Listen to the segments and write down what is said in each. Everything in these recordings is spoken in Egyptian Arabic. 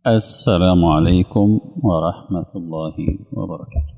السلام عليكم ورحمة الله وبركاته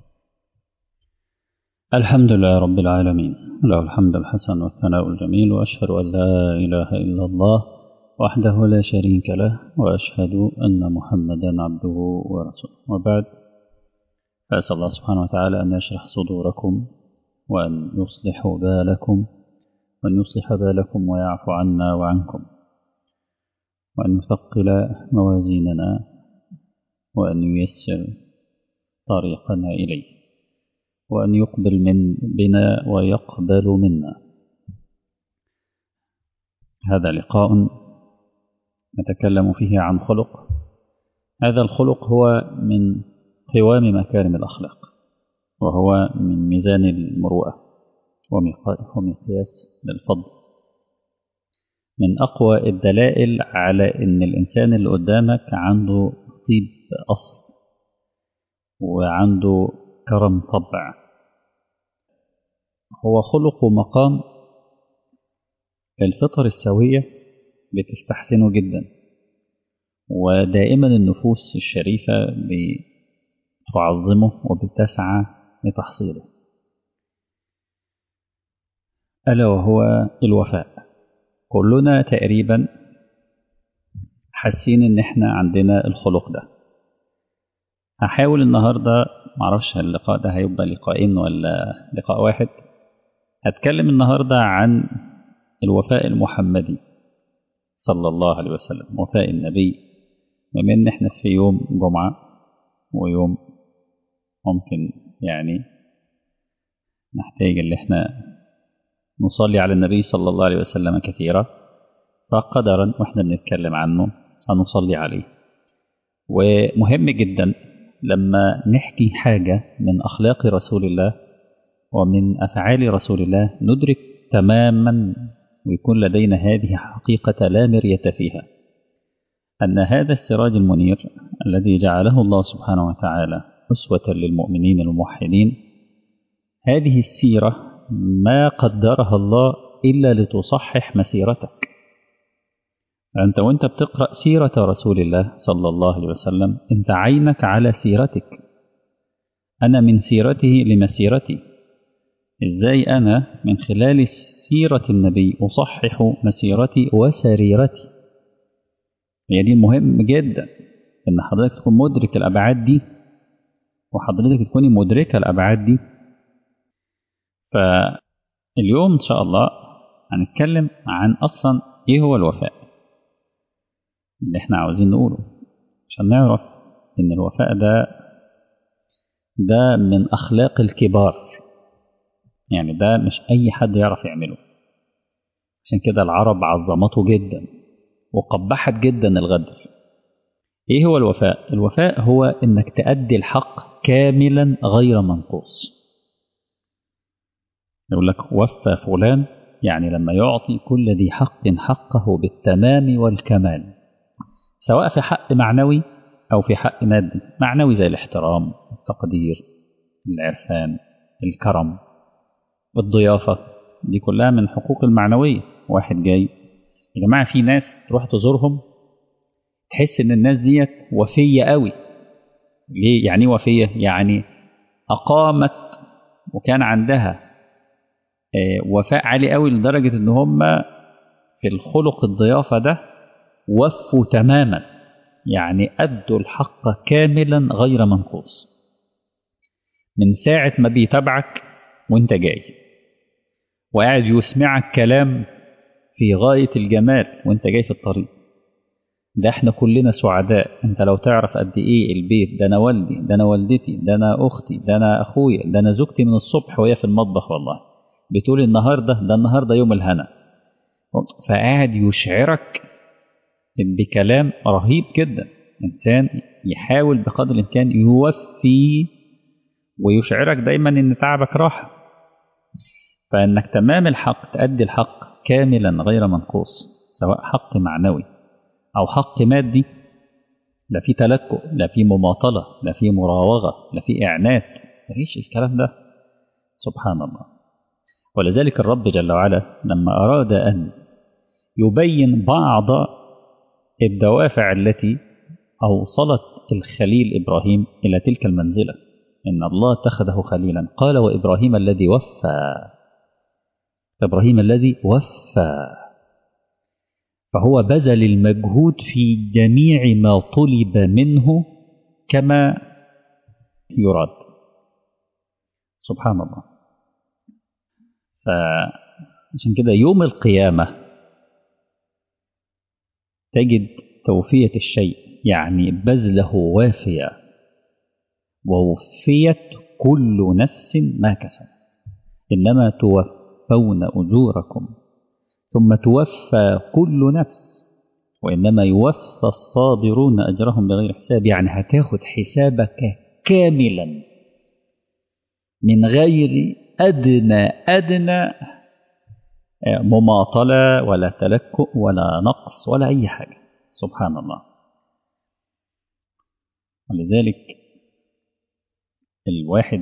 الحمد لله رب العالمين له الحمد الحسن والثناء الجميل وأشهد أن لا إله إلا الله وحده لا شريك له وأشهد أن محمدا عبده ورسوله وبعد فأسأل الله سبحانه وتعالى أن يشرح صدوركم وأن يصلح بالكم وأن يصلح بالكم ويعفو عنا وعنكم وأن يثقل موازيننا وأن ييسر طريقنا إليه وأن يقبل من بنا ويقبل منا هذا لقاء نتكلم فيه عن خلق هذا الخلق هو من قوام مكارم الأخلاق وهو من ميزان المروءة ومقياس للفضل من أقوى الدلائل على إن الإنسان اللي قدامك عنده طيب أصل وعنده كرم طبع هو خلق ومقام الفطر السوية بتستحسنه جدا ودائما النفوس الشريفة بتعظمه وبتسعى لتحصيله ألا وهو الوفاء كلنا تقريبا حاسين ان احنا عندنا الخلق ده هحاول النهارده معرفش اللقاء ده هيبقى لقاءين ولا لقاء واحد هتكلم النهارده عن الوفاء المحمدي صلى الله عليه وسلم وفاء النبي بما ان احنا في يوم جمعه ويوم ممكن يعني نحتاج ان احنا نصلي على النبي صلى الله عليه وسلم كثيرا فقدرا واحنا بنتكلم عنه هنصلي عليه ومهم جدا لما نحكي حاجة من أخلاق رسول الله ومن أفعال رسول الله ندرك تماما ويكون لدينا هذه حقيقة لا مرية فيها أن هذا السراج المنير الذي جعله الله سبحانه وتعالى أسوة للمؤمنين الموحدين هذه السيرة ما قدرها الله إلا لتصحح مسيرتك أنت وأنت بتقرأ سيرة رسول الله صلى الله عليه وسلم أنت عينك على سيرتك أنا من سيرته لمسيرتي إزاي أنا من خلال سيرة النبي أصحح مسيرتي وسريرتي هي دي المهم جدا إن حضرتك تكون مدرك الأبعاد دي وحضرتك تكوني مدركة الأبعاد دي فاليوم إن شاء الله هنتكلم عن أصلا إيه هو الوفاء اللي إحنا عاوزين نقوله عشان نعرف إن الوفاء ده ده من أخلاق الكبار يعني ده مش أي حد يعرف يعمله عشان كده العرب عظمته جدا وقبحت جدا الغدر إيه هو الوفاء؟ الوفاء هو إنك تأدي الحق كاملا غير منقوص يقول لك وفى فلان يعني لما يعطي كل ذي حق حقه بالتمام والكمال سواء في حق معنوي أو في حق مادي معنوي زي الاحترام التقدير العرفان الكرم الضيافة دي كلها من الحقوق المعنوية واحد جاي يا جماعة في ناس تروح تزورهم تحس ان الناس ديت وفية قوي ليه يعني وفية يعني أقامت وكان عندها وفاء عالي قوي لدرجة ان هم في الخلق الضيافة ده وفوا تماما يعني أدوا الحق كاملا غير منقوص من ساعة ما بيتابعك وانت جاي وقاعد يسمعك كلام في غاية الجمال وانت جاي في الطريق ده احنا كلنا سعداء انت لو تعرف قد ايه البيت ده انا والدي ده انا والدتي ده انا اختي ده انا اخويا ده انا زوجتي من الصبح وهي في المطبخ والله بتقول النهارده ده النهارده يوم الهنا فقاعد يشعرك بكلام رهيب جدا انسان يحاول بقدر الامكان يوفي ويشعرك دايما ان تعبك راحه فانك تمام الحق تأدي الحق كاملا غير منقوص سواء حق معنوي او حق مادي لا في تلكؤ لا في مماطله لا في مراوغه لا في اعنات مفيش الكلام ده سبحان الله ولذلك الرب جل وعلا لما أراد أن يبين بعض الدوافع التي أوصلت الخليل إبراهيم إلى تلك المنزلة إن الله اتخذه خليلا قال وإبراهيم الذي وفى إبراهيم الذي وفى فهو بذل المجهود في جميع ما طلب منه كما يراد سبحان الله فعشان كده يوم القيامة تجد توفية الشيء يعني بذله وافية ووفيت كل نفس ما كسبت إنما توفون أجوركم ثم توفى كل نفس وإنما يوفى الصابرون أجرهم بغير حساب يعني هتاخد حسابك كاملا من غير أدنى أدنى مماطلة ولا تلكؤ ولا نقص ولا أي حاجة سبحان الله ولذلك الواحد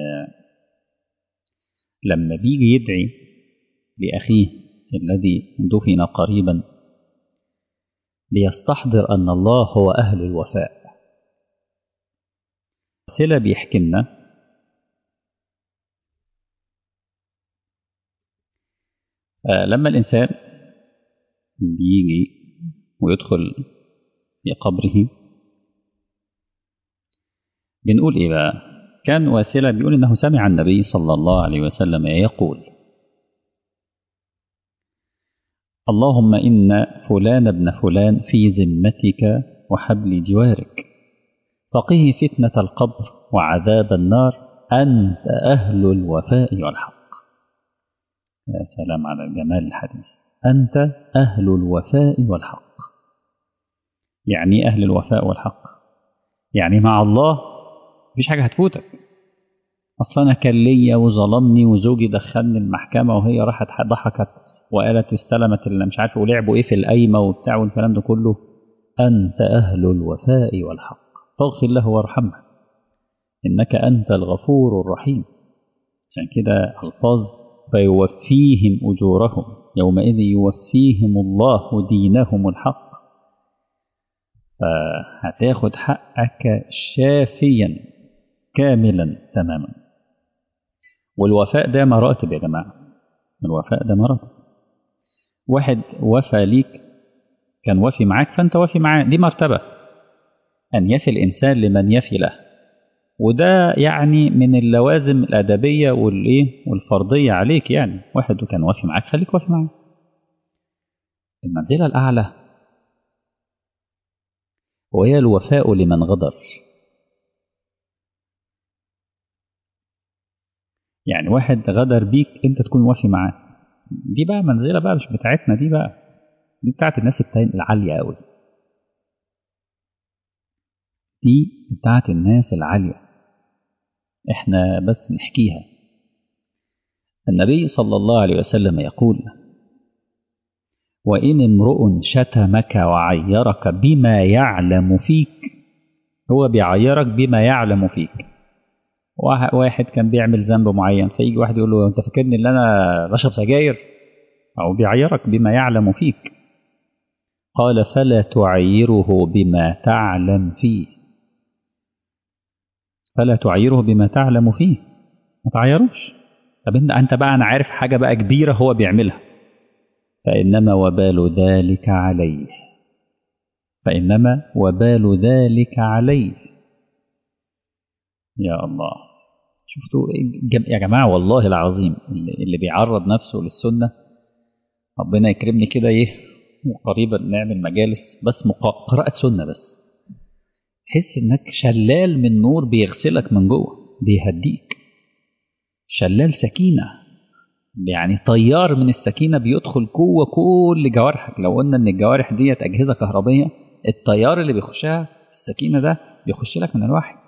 لما بيجي يدعي لأخيه الذي دفن قريبا بيستحضر أن الله هو أهل الوفاء سلة بيحكي لنا لما الإنسان بيجي ويدخل في قبره بنقول إيه بقى كان واسلة بيقول إنه سمع النبي صلى الله عليه وسلم يقول اللهم إن فلان ابن فلان في ذمتك وحبل جوارك فقه فتنة القبر وعذاب النار أنت أهل الوفاء والحق يا سلام على جمال الحديث أنت أهل الوفاء والحق يعني أهل الوفاء والحق يعني مع الله مفيش حاجة هتفوتك أصلا أنا كان ليا وظلمني وزوجي دخلني المحكمة وهي راحت ضحكت وقالت استلمت اللي مش عارف ولعبوا إيه في القايمة وبتاع والكلام ده كله أنت أهل الوفاء والحق فاغفر له وارحمه إنك أنت الغفور الرحيم عشان كده ألفاظ فيوفيهم أجورهم يومئذ يوفيهم الله دينهم الحق فهتاخد حقك شافيا كاملا تماما والوفاء ده مراتب يا جماعة الوفاء ده مراتب واحد وفى ليك كان وفي معاك فأنت وفي معاه دي مرتبة أن يفي الإنسان لمن يفي له وده يعني من اللوازم الأدبية والإيه والفرضية عليك يعني واحد كان وافي معاك خليك وافي معاه المنزلة الأعلى وهي الوفاء لمن غدر يعني واحد غدر بيك انت تكون وافي معاه دي بقى منزلة بقى مش بتاعتنا دي بقى دي بتاعت الناس العالية قوي دي بتاعت الناس العالية احنا بس نحكيها النبي صلى الله عليه وسلم يقول وإن امرؤ شتمك وعيرك بما يعلم فيك هو بيعيرك بما يعلم فيك واحد كان بيعمل ذنب معين فيجي واحد يقول له انت فاكرني ان انا بشرب سجاير او بيعيرك بما يعلم فيك قال فلا تعيره بما تعلم فيه فلا تعيره بما تعلم فيه ما تعيروش طب انت بقى انا عارف حاجه بقى كبيره هو بيعملها فانما وبال ذلك عليه فانما وبال ذلك عليه يا الله شفتوا يا جماعه والله العظيم اللي بيعرض نفسه للسنه ربنا يكرمني كده ايه قريبا نعمل مجالس بس قراءه سنه بس تحس انك شلال من نور بيغسلك من جوه بيهديك شلال سكينه يعني طيار من السكينه بيدخل جوه كل جوارحك لو قلنا ان الجوارح ديت اجهزه كهربيه التيار اللي بيخشها السكينه ده بيخش لك من الوحي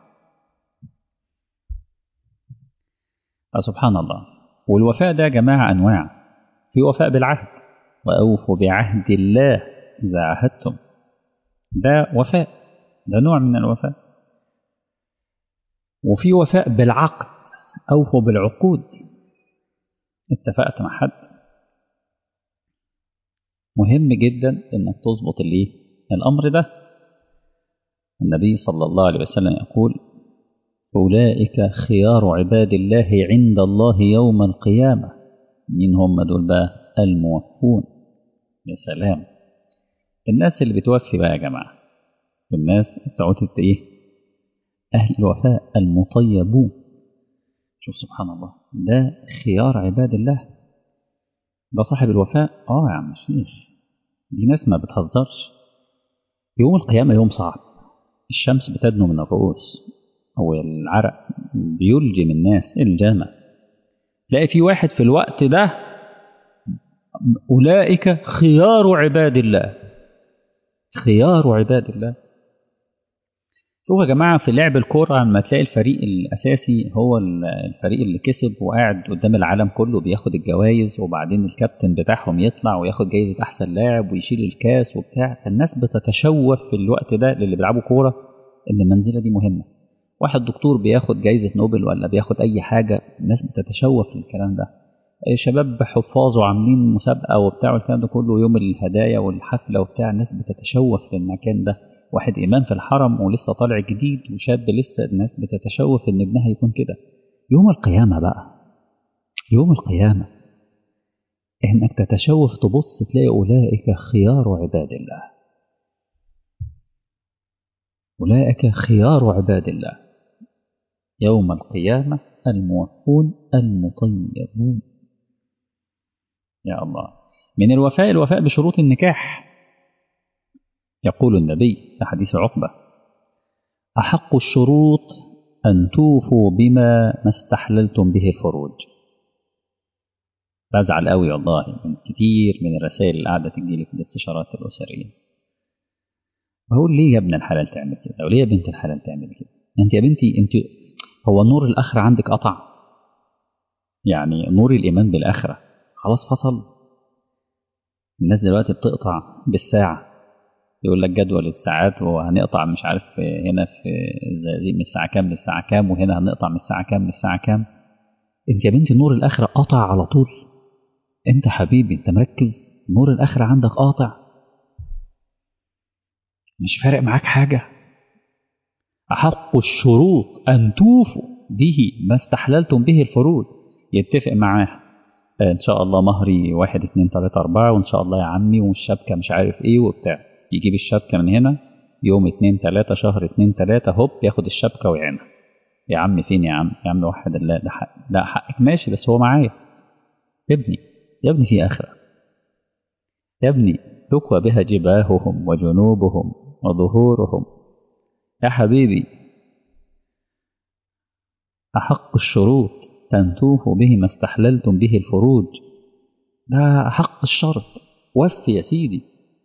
سبحان الله والوفاء ده يا جماعه انواع في وفاء بالعهد واوفوا بعهد الله اذا عهدتم ده وفاء ده نوع من الوفاء وفي وفاء بالعقد أوفوا بالعقود اتفقت مع حد مهم جدا انك تظبط الايه الامر ده النبي صلى الله عليه وسلم يقول أولئك خيار عباد الله عند الله يوم القيامة مين هم دول بقى الموفون يا سلام الناس اللي بتوفي بقى يا جماعة الناس بتقعد ايه أهل الوفاء المطيبون شوف سبحان الله ده خيار عباد الله ده صاحب الوفاء اه يا عم الشيخ دي ناس ما بتهزرش يوم القيامة يوم صعب الشمس بتدنو من الرؤوس أو العرق بيلجم الناس الجامة تلاقي في واحد في الوقت ده أولئك خيار عباد الله خيار عباد الله شوفوا يا جماعة في لعب الكورة لما تلاقي الفريق الأساسي هو الفريق اللي كسب وقاعد قدام العالم كله بياخد الجوائز وبعدين الكابتن بتاعهم يطلع وياخد جايزة أحسن لاعب ويشيل الكاس وبتاع الناس بتتشوف في الوقت ده للي بيلعبوا كورة إن المنزلة دي مهمة واحد دكتور بياخد جايزة نوبل ولا بياخد أي حاجة الناس بتتشوف في الكلام ده شباب حفاظ وعاملين مسابقة وبتاع والكلام ده كله يوم الهدايا والحفلة وبتاع الناس بتتشوف في المكان ده واحد إمام في الحرم ولسه طالع جديد وشاب لسه الناس بتتشوف إن ابنها يكون كده يوم القيامة بقى يوم القيامة إنك تتشوف تبص تلاقي أولئك خيار عباد الله أولئك خيار عباد الله يوم القيامة الموفون المطيبون يا الله من الوفاء الوفاء بشروط النكاح يقول النبي في حديث عقبة أحق الشروط أن توفوا بما ما استحللتم به الفروج بزعل قوي والله من كتير من الرسائل اللي قاعدة تجيلي في الاستشارات الأسرية بقول ليه يا ابن الحلال تعمل كده وليه يا بنت الحلال تعمل كده انت يا بنتي انت هو نور الآخرة عندك قطع يعني نور الإيمان بالآخرة خلاص فصل الناس دلوقتي بتقطع بالساعة يقول لك جدول الساعات وهنقطع مش عارف هنا في الزقازيق من الساعة كام للساعة كام وهنا هنقطع من الساعة كام للساعة كام انت يا بنتي نور الآخرة قطع على طول انت حبيبي انت مركز نور الآخرة عندك قاطع مش فارق معاك حاجة أحق الشروط أن توفوا به ما استحللتم به الفروض يتفق معاه ان شاء الله مهري واحد اتنين تلاتة اربعة وان شاء الله يا عمي والشبكة مش عارف ايه وبتاع يجيب الشبكة من هنا يوم اتنين تلاتة شهر اتنين تلاتة هوب ياخد الشبكة ويعينها يا عم فين يا عم يا عم وحد الله ده حق لا حقك ماشي بس هو معايا يا ابني يا ابني في آخرة يا ابني تكوى بها جباههم وجنوبهم وظهورهم يا حبيبي أحق الشروط تنتوه به ما استحللتم به الفروج ده حق الشرط وفي يا سيدي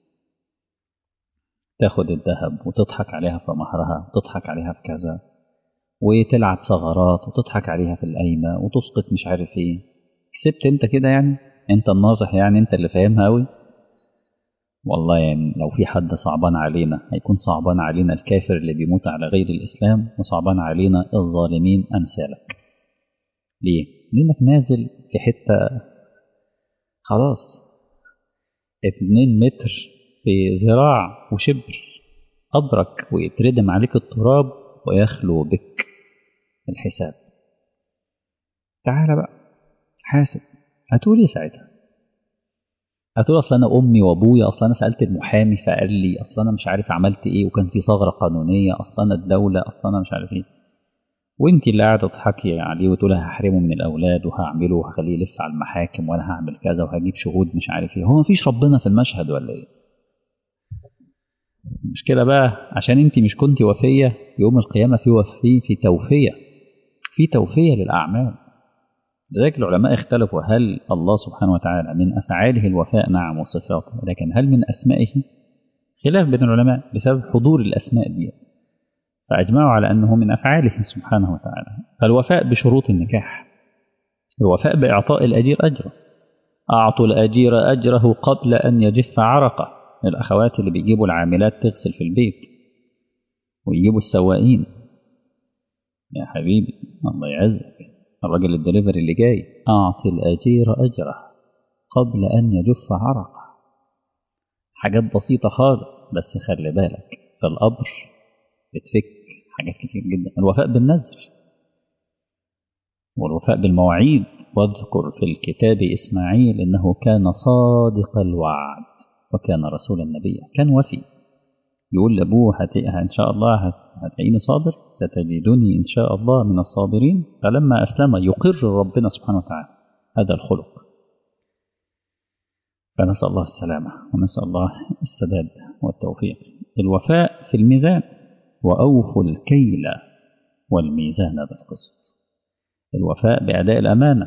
تاخد الذهب وتضحك عليها في مهرها وتضحك عليها في كذا وتلعب ثغرات وتضحك عليها في القايمة وتسقط مش عارف ايه كسبت انت كده يعني انت الناصح يعني انت اللي فاهمها قوي والله يعني لو في حد صعبان علينا هيكون صعبان علينا الكافر اللي بيموت على غير الإسلام وصعبان علينا الظالمين أمثالك ليه؟ لأنك نازل في حتة خلاص اتنين متر في ذراع وشبر أدرك ويتردم عليك التراب ويخلو بك الحساب تعال بقى حاسب هتقول ايه ساعتها هتقول اصل انا امي وابويا اصل انا سالت المحامي فقال لي اصل انا مش عارف عملت ايه وكان في ثغره قانونيه اصل انا الدوله اصل انا مش عارف ايه وانت اللي قاعده تضحكي عليه وتقولي هحرمه من الاولاد وهعمله وهخليه يلف على المحاكم وانا هعمل كذا وهجيب شهود مش عارف ايه هو مفيش ربنا في المشهد ولا ايه المشكله بقى عشان انت مش كنت وفيه يوم القيامه في وفي في توفيه في توفيه للاعمال لذلك العلماء اختلفوا هل الله سبحانه وتعالى من افعاله الوفاء نعم وصفاته لكن هل من اسمائه خلاف بين العلماء بسبب حضور الاسماء دي فأجمعوا على أنه من أفعاله سبحانه وتعالى فالوفاء بشروط النكاح الوفاء بإعطاء الأجير أجره أعطوا الأجير أجره قبل أن يجف عرقه الأخوات اللي بيجيبوا العاملات تغسل في البيت ويجيبوا السواقين يا حبيبي الله يعزك الراجل الدليفري اللي جاي أعطي الأجير أجره قبل أن يجف عرقه حاجات بسيطة خالص بس خلي بالك في القبر بتفك حاجات كتير جدا الوفاء بالنذر والوفاء بالمواعيد واذكر في الكتاب إسماعيل إنه كان صادق الوعد وكان رسول النبي كان وفي يقول لأبوه هت... إن شاء الله هت... هتلاقيني صابر ستجدني إن شاء الله من الصابرين فلما أسلم يقر ربنا سبحانه وتعالى هذا الخلق فنسأل الله السلامة ونسأل الله السداد والتوفيق الوفاء في الميزان وأوفوا الكيل والميزان بالقسط الوفاء بأداء الأمانة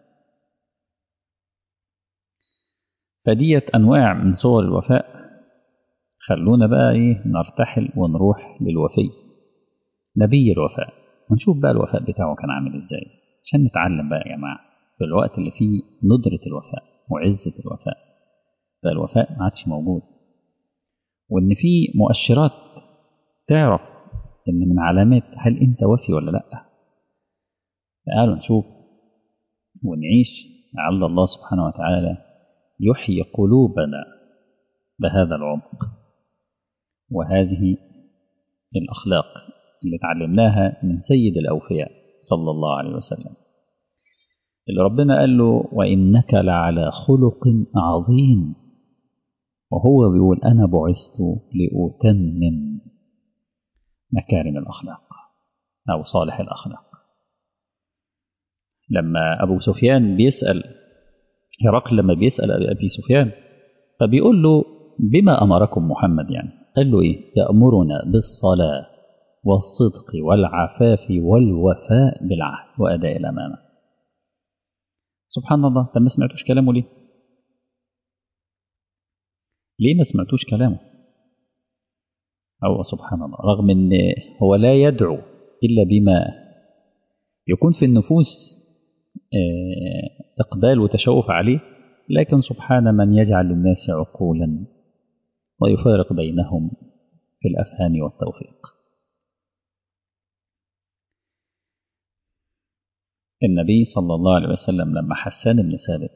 فديت أنواع من صور الوفاء خلونا بقى إيه نرتحل ونروح للوفي نبي الوفاء ونشوف بقى الوفاء بتاعه كان عامل إزاي عشان نتعلم بقى يا جماعة في الوقت اللي فيه ندرة الوفاء وعزة الوفاء فالوفاء ما عادش موجود وإن في مؤشرات تعرف إن من علامات هل أنت وفي ولا لأ تعالوا نشوف ونعيش لعل الله سبحانه وتعالى يحيي قلوبنا بهذا العمق وهذه الأخلاق اللي تعلمناها من سيد الأوفياء صلى الله عليه وسلم اللي ربنا قال له وإنك لعلى خلق عظيم وهو بيقول أنا بعثت لأتمم مكارم الأخلاق أو صالح الأخلاق لما أبو سفيان بيسأل هرقل لما بيسأل أبي سفيان فبيقول له بما أمركم محمد يعني قال له إيه يأمرنا بالصلاة والصدق والعفاف والوفاء بالعهد وأداء الأمانة سبحان الله طب ما سمعتوش كلامه ليه ليه ما سمعتوش كلامه أو سبحان الله رغم أن هو لا يدعو إلا بما يكون في النفوس إقبال وتشوف عليه لكن سبحان من يجعل للناس عقولا ويفارق بينهم في الأفهام والتوفيق النبي صلى الله عليه وسلم لما حسان بن ثابت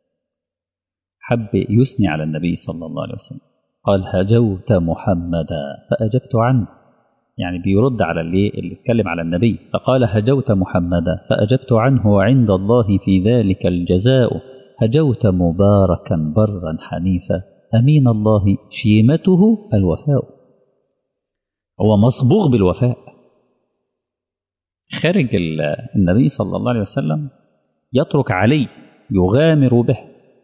حب يثني على النبي صلى الله عليه وسلم قال هجوت محمدا فأجبت عنه يعني بيرد على اللي اللي اتكلم على النبي فقال هجوت محمدا فأجبت عنه وعند الله في ذلك الجزاء هجوت مباركا برا حنيفا أمين الله شيمته الوفاء هو مصبوغ بالوفاء خارج النبي صلى الله عليه وسلم يترك علي يغامر به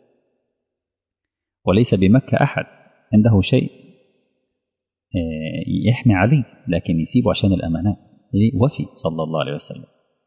وليس بمكة أحد عنده شيء يحمي علي لكن يسيبه عشان الأمانات وفي صلى الله عليه وسلم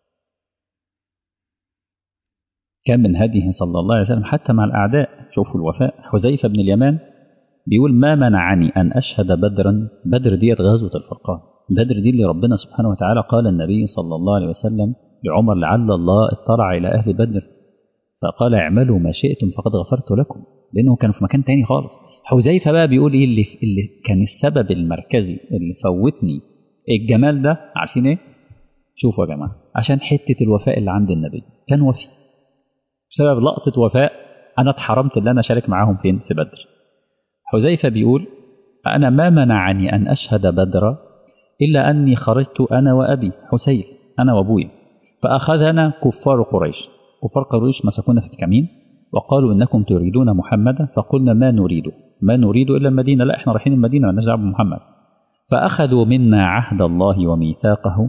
كان من هديه صلى الله عليه وسلم حتى مع الأعداء شوفوا الوفاء حذيفة بن اليمان بيقول ما منعني أن أشهد بدرا بدر ديت غزوة الفرقان بدر دي اللي ربنا سبحانه وتعالى قال النبي صلى الله عليه وسلم لعمر لعل الله اطلع إلى أهل بدر فقال اعملوا ما شئتم فقد غفرت لكم لأنه كانوا في مكان تاني خالص حذيفة بقى بيقول إيه اللي, اللي كان السبب المركزي اللي فوتني الجمال ده عارفين إيه؟ شوفوا يا جماعة عشان حتة الوفاء اللي عند النبي كان وفي بسبب لقطة وفاء أنا اتحرمت إن أنا أشارك معاهم فين في بدر حذيفة بيقول أنا ما منعني أن أشهد بدر إلا أني خرجت أنا وأبي حسين أنا وأبويا فأخذنا كفار قريش كفار قريش مسكونا في الكمين وقالوا إنكم تريدون محمدا فقلنا ما نريده ما نريد إلا المدينة لا إحنا رايحين المدينة ونرجع بمحمد فأخذوا منا عهد الله وميثاقه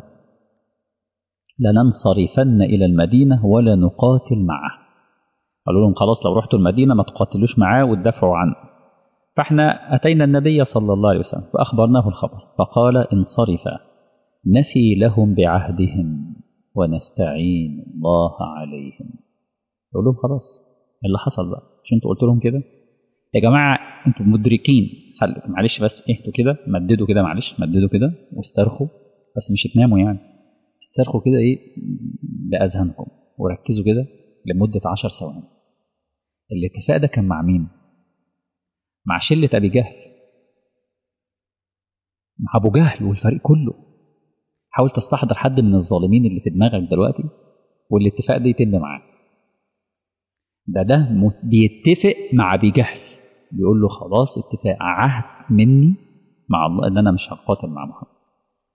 لننصرفن إلى المدينة ولا نقاتل معه قالوا لهم خلاص لو رحتوا المدينة ما تقاتلوش معاه وتدافعوا عنه فاحنا أتينا النبي صلى الله عليه وسلم فأخبرناه الخبر فقال انصرفا نفي لهم بعهدهم ونستعين الله عليهم يقول لهم خلاص اللي حصل بقى مش انتوا قلت لهم كده يا جماعة انتوا مدركين معلش بس اهدوا كده مددوا كده معلش مددوا كده واسترخوا بس مش تناموا يعني استرخوا كده ايه بأذهانكم وركزوا كده لمدة عشر ثواني الاتفاق ده كان مع مين؟ مع شلة أبي جهل مع أبو جهل والفريق كله حاول تستحضر حد من الظالمين اللي في دماغك دلوقتي والاتفاق ده يتم معاه ده ده بيتفق مع أبي جهل بيقول له خلاص اتفاق عهد مني مع الله ان انا مش هقاتل مع محمد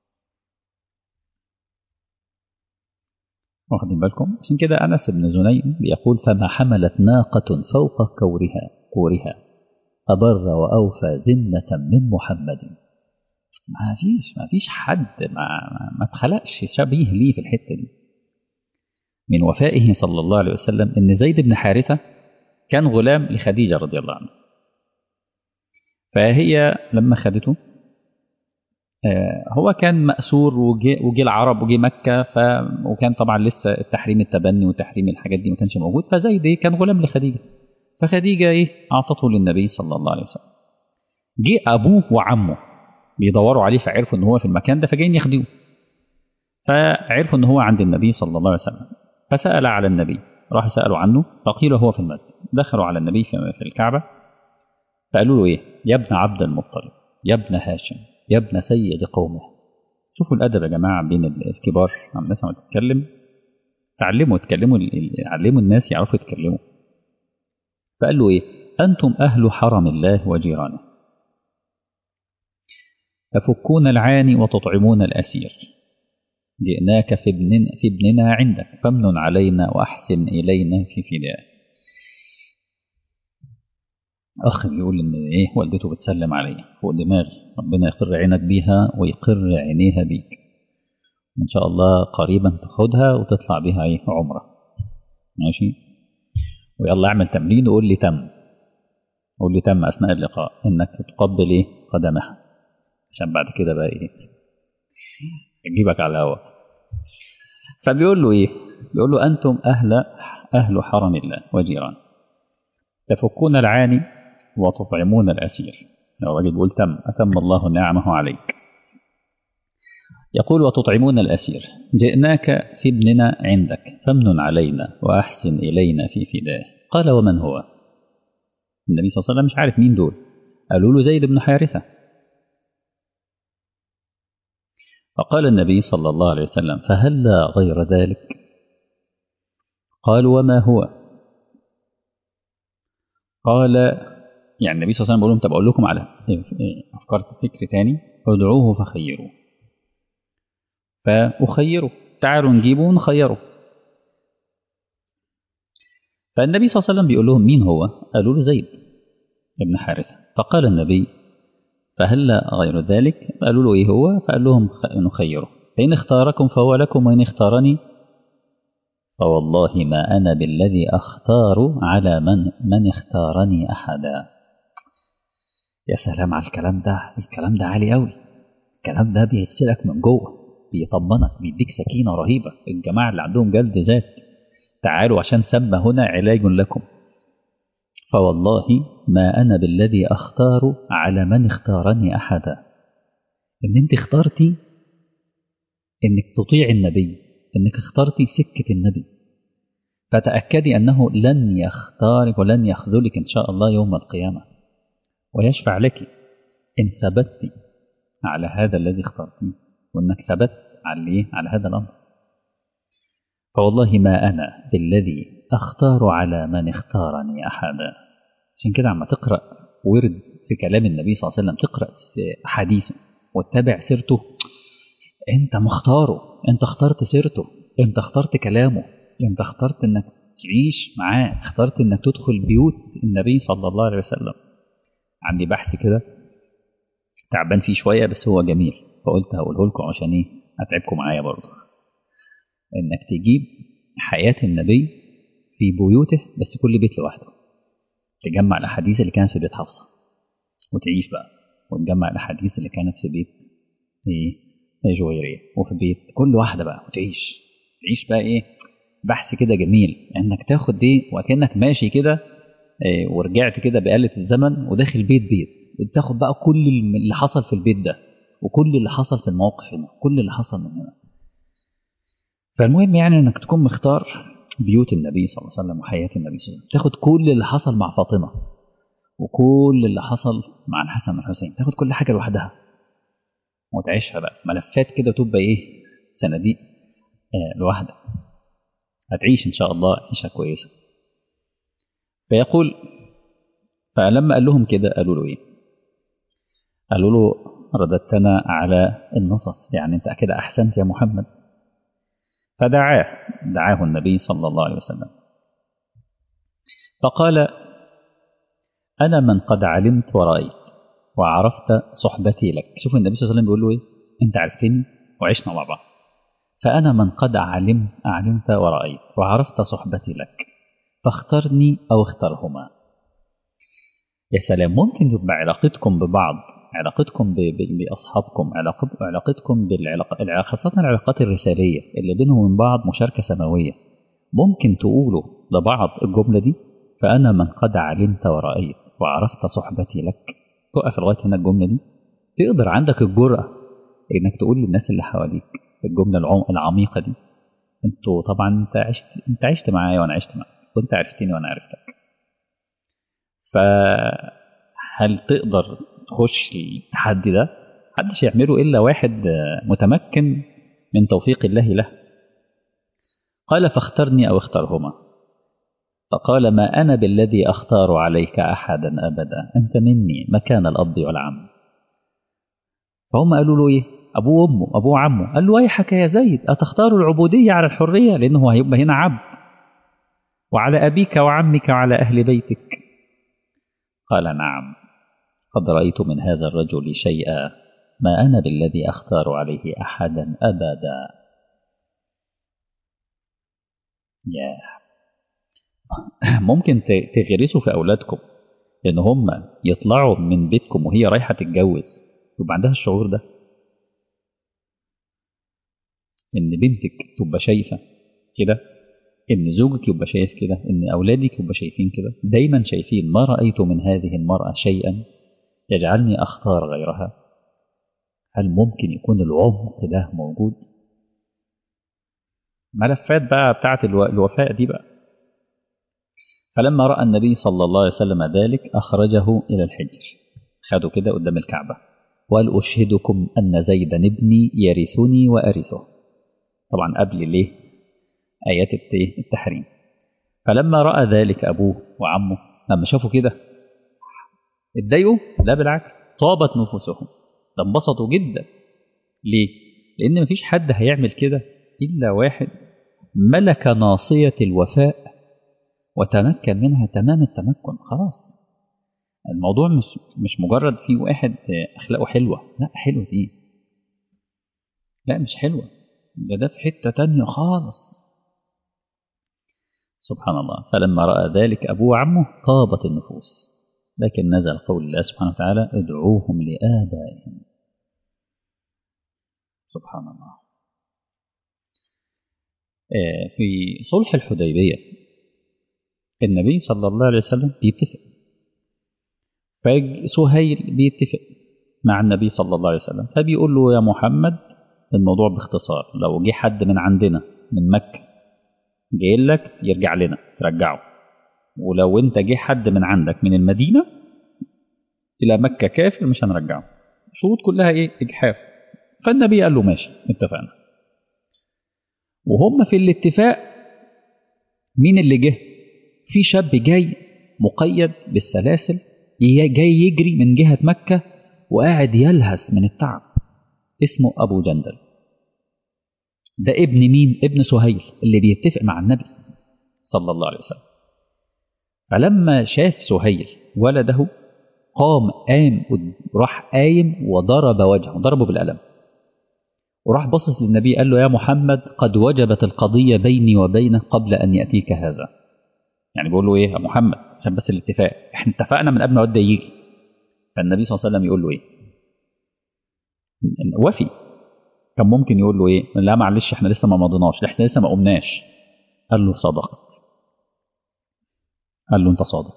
واخدين بالكم عشان كده أنس بن زنيم بيقول فما حملت ناقة فوق كورها كورها أبر وأوفى ذمة من محمد ما فيش ما فيش حد ما, ما اتخلقش شبيه ليه في الحتة دي من وفائه صلى الله عليه وسلم ان زيد بن حارثة كان غلام لخديجة رضي الله عنها فهي لما خدته هو كان مأسور وجي العرب وجي مكة ف وكان طبعا لسه التحريم التبني وتحريم الحاجات دي ما كانش موجود فزيد كان غلام لخديجة فخديجة ايه أعطته للنبي صلى الله عليه وسلم جه أبوه وعمه بيدوروا عليه فعرفوا ان هو في المكان ده فجايين ياخدوه فعرفوا ان هو عند النبي صلى الله عليه وسلم فسأل على النبي راح سألوا عنه فقيل هو في المسجد دخلوا على النبي في الكعبة فقالوا له ايه يا ابن عبد المطلب يا ابن هاشم يا ابن سيد قومه شوفوا الأدب يا جماعة بين الكبار عم الناس ما تتكلم تعلموا تكلموا علموا الناس يعرفوا يتكلموا فقال له ايه أنتم أهل حرم الله وجيرانه تفكون العاني وتطعمون الأسير جئناك في, ابن في ابننا عندك فامنن علينا وأحسن إلينا في فداء أخ بيقول إن إيه والدته بتسلم عليه فوق دماغي ربنا يقر عينك بيها ويقر عينيها بيك إن شاء الله قريبا تاخدها وتطلع بيها إيه عمرة ماشي ويلا اعمل تمرين وقول لي تم قول لي تم أثناء اللقاء إنك تقبل إيه قدمها عشان بعد كده بقى ايه يجيبك على الهوا فبيقول له ايه بيقول له انتم اهل اهل حرم الله وجيران تفكون العاني وتطعمون الاسير الراجل بيقول تم اتم الله نعمه عليك يقول وتطعمون الاسير جئناك في ابننا عندك فامنن علينا واحسن الينا في فداه قال ومن هو النبي صلى الله عليه وسلم مش عارف مين دول قالوا له زيد بن حارثه فقال النبي صلى الله عليه وسلم فهل غير ذلك قال وما هو قال يعني النبي صلى الله عليه وسلم بيقول لهم طب اقول لكم على افكار فكر تاني ادعوه فخيروه فاخيره تعالوا نجيبه ونخيره فالنبي صلى الله عليه وسلم بيقول لهم مين هو قالوا له زيد ابن حارثه فقال النبي فهل غير ذلك قالوا له إيه هو فقال لهم نخيره فإن اختاركم فهو لكم وإن اختارني فوالله ما أنا بالذي أختار على من من اختارني أحدا يا سلام على الكلام ده الكلام ده عالي قوي الكلام ده بيغسلك من جوه بيطمنك بيديك سكينة رهيبة الجماعة اللي عندهم جلد ذات تعالوا عشان سمى هنا علاج لكم فوالله ما أنا بالذي أختار على من اختارني أحدا إن أنت اخترتي إنك تطيع النبي إنك اخترتي سكة النبي فتأكدي أنه لن يختارك ولن يخذلك إن شاء الله يوم القيامة ويشفع لك إن ثبتي على هذا الذي اخترتيه وإنك ثبت على على هذا الأمر فوالله ما أنا بالذي أختار على من اختارني أحدا عشان كده عما تقرأ ورد في كلام النبي صلى الله عليه وسلم تقرأ حديثه وتتابع سيرته انت مختاره انت اخترت سيرته انت اخترت كلامه انت اخترت انك تعيش معاه اخترت انك تدخل بيوت النبي صلى الله عليه وسلم عندي بحث كده تعبان فيه شوية بس هو جميل فقلت هقوله لكم عشان ايه اتعبكم معايا برضه انك تجيب حياة النبي في بيوته بس كل بيت لوحده تجمع الاحاديث اللي كانت في بيت حفصة وتعيش بقى وتجمع الاحاديث اللي كانت في بيت ايه جويرية وفي بيت كل واحدة بقى وتعيش تعيش بقى ايه بحث كده جميل انك تاخد دي وكأنك ماشي كده إيه ورجعت كده بآلة الزمن وداخل بيت بيت وتاخد بقى كل اللي حصل في البيت ده وكل اللي حصل في المواقف هنا كل اللي حصل من هنا فالمهم يعني انك تكون مختار بيوت النبي صلى الله عليه وسلم وحياة النبي صلى الله عليه وسلم تاخد كل اللي حصل مع فاطمة وكل اللي حصل مع الحسن والحسين تاخد كل حاجة لوحدها وتعيشها بقى ملفات كده تبقى ايه صناديق آه لوحدها هتعيش ان شاء الله عيشه كويسه فيقول فلما قال لهم كده قالوا له ايه قالوا له رددتنا على النصف يعني انت كده احسنت يا محمد فدعاه دعاه النبي صلى الله عليه وسلم فقال أنا من قد علمت ورأيت وعرفت صحبتي لك شوف النبي صلى الله عليه وسلم بيقول له إيه أنت عرفتني وعشنا مع بعض فأنا من قد علمت علمت ورأيت وعرفت صحبتي لك فاخترني أو اخترهما يا سلام ممكن تبقى علاقتكم ببعض علاقتكم بأصحابكم علاقتكم بالعلاقات خاصة العلاقات الرسالية اللي بينهم وبين بعض مشاركة سماوية ممكن تقولوا لبعض الجملة دي فأنا من قد علمت ورأيت وعرفت صحبتي لك تقف لغاية هنا الجملة دي تقدر عندك الجرأة إنك تقول للناس اللي حواليك الجملة العميقة دي انتوا طبعا انت عشت انت عشت معايا وانا عشت معاك وانت عرفتني وانا عرفتك فهل تقدر تخش التحدي ده محدش يعمله الا واحد متمكن من توفيق الله له قال فاخترني او اخترهما فقال ما انا بالذي اختار عليك احدا ابدا انت مني مكان الاب والعم فهم قالوا له ايه ابوه وامه ابوه وعمه قال له ويحك يا زيد اتختار العبوديه على الحريه لانه هيبقى هنا عبد وعلى ابيك وعمك وعلى اهل بيتك قال نعم قد رايت من هذا الرجل شيئا ما انا بالذي اختار عليه احدا ابدا يا ممكن تغرسوا في اولادكم ان هم يطلعوا من بيتكم وهي رايحه تتجوز يبقى عندها الشعور ده ان بنتك تبقى شايفه كده ان زوجك يبقى شايف كده ان اولادك يبقى شايفين كده دايما شايفين ما رايت من هذه المراه شيئا يجعلني اختار غيرها هل ممكن يكون العمق ده موجود ملفات بقى بتاعت الوفاء دي بقى فلما راى النبي صلى الله عليه وسلم ذلك اخرجه الى الحجر خده كده قدام الكعبه وقال اشهدكم ان زيدا ابني يرثني وارثه طبعا قبل ليه آيات التحريم فلما رأى ذلك أبوه وعمه لما شافوا كده اتضايقوا لا بالعكس طابت نفوسهم ده انبسطوا جدا ليه؟ لأن مفيش حد هيعمل كده إلا واحد ملك ناصية الوفاء وتمكن منها تمام التمكن خلاص الموضوع مش مش مجرد في واحد أخلاقه حلوة لا حلوة إيه؟ لا مش حلوة ده ده في حتة تانية خالص سبحان الله فلما رأى ذلك أبوه وعمه طابت النفوس لكن نزل قول الله سبحانه وتعالى ادعوهم لآبائهم سبحان الله في صلح الحديبية النبي صلى الله عليه وسلم بيتفق فسهيل بيتفق مع النبي صلى الله عليه وسلم فبيقول له يا محمد الموضوع باختصار لو جه حد من عندنا من مكة جاي لك يرجع لنا ترجعه ولو انت جه حد من عندك من المدينة إلى مكة كافر مش هنرجعه شروط كلها ايه إجحاف فالنبي قال له ماشي اتفقنا وهم في الاتفاق مين اللي جه في شاب جاي مقيد بالسلاسل جاي يجري من جهة مكة وقاعد يلهث من التعب اسمه أبو جندل ده ابن مين؟ ابن سهيل اللي بيتفق مع النبي صلى الله عليه وسلم فلما شاف سهيل ولده قام قام راح قايم وضرب وجهه ضربه بالقلم وراح بصص للنبي قال له يا محمد قد وجبت القضية بيني وبينك قبل أن يأتيك هذا يعني بيقول له إيه يا محمد عشان بس الاتفاق احنا اتفقنا من قبل ما ده يجي فالنبي صلى الله عليه وسلم يقول له إيه وفي كان ممكن يقول له ايه لا معلش احنا لسه ما مضيناش احنا لسه ما قمناش قال له صدقت قال له انت صادق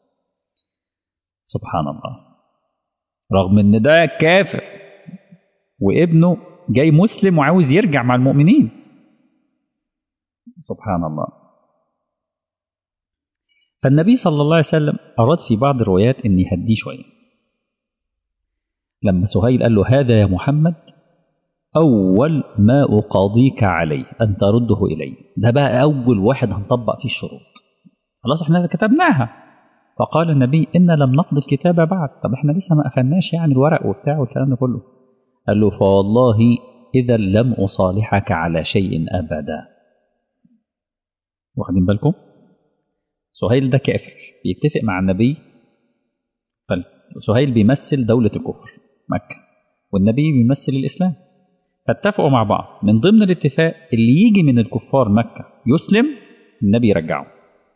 سبحان الله رغم ان ده كافر وابنه جاي مسلم وعاوز يرجع مع المؤمنين سبحان الله فالنبي صلى الله عليه وسلم أراد في بعض الروايات أن يهديه شوية لما سهيل قال له هذا يا محمد أول ما أقاضيك عليه أن ترده إلي ده بقى أول واحد هنطبق فيه الشروط خلاص احنا كتبناها فقال النبي إن لم نقضي الكتاب بعد طب احنا لسه ما قفلناش يعني الورق وبتاع والكلام ده كله قال له فوالله إذا لم أصالحك على شيء أبدا واخدين بالكم سهيل ده كافر بيتفق مع النبي سهيل بيمثل دولة الكفر مكة والنبي بيمثل الإسلام فاتفقوا مع بعض من ضمن الاتفاق اللي يجي من الكفار مكة يسلم النبي يرجعه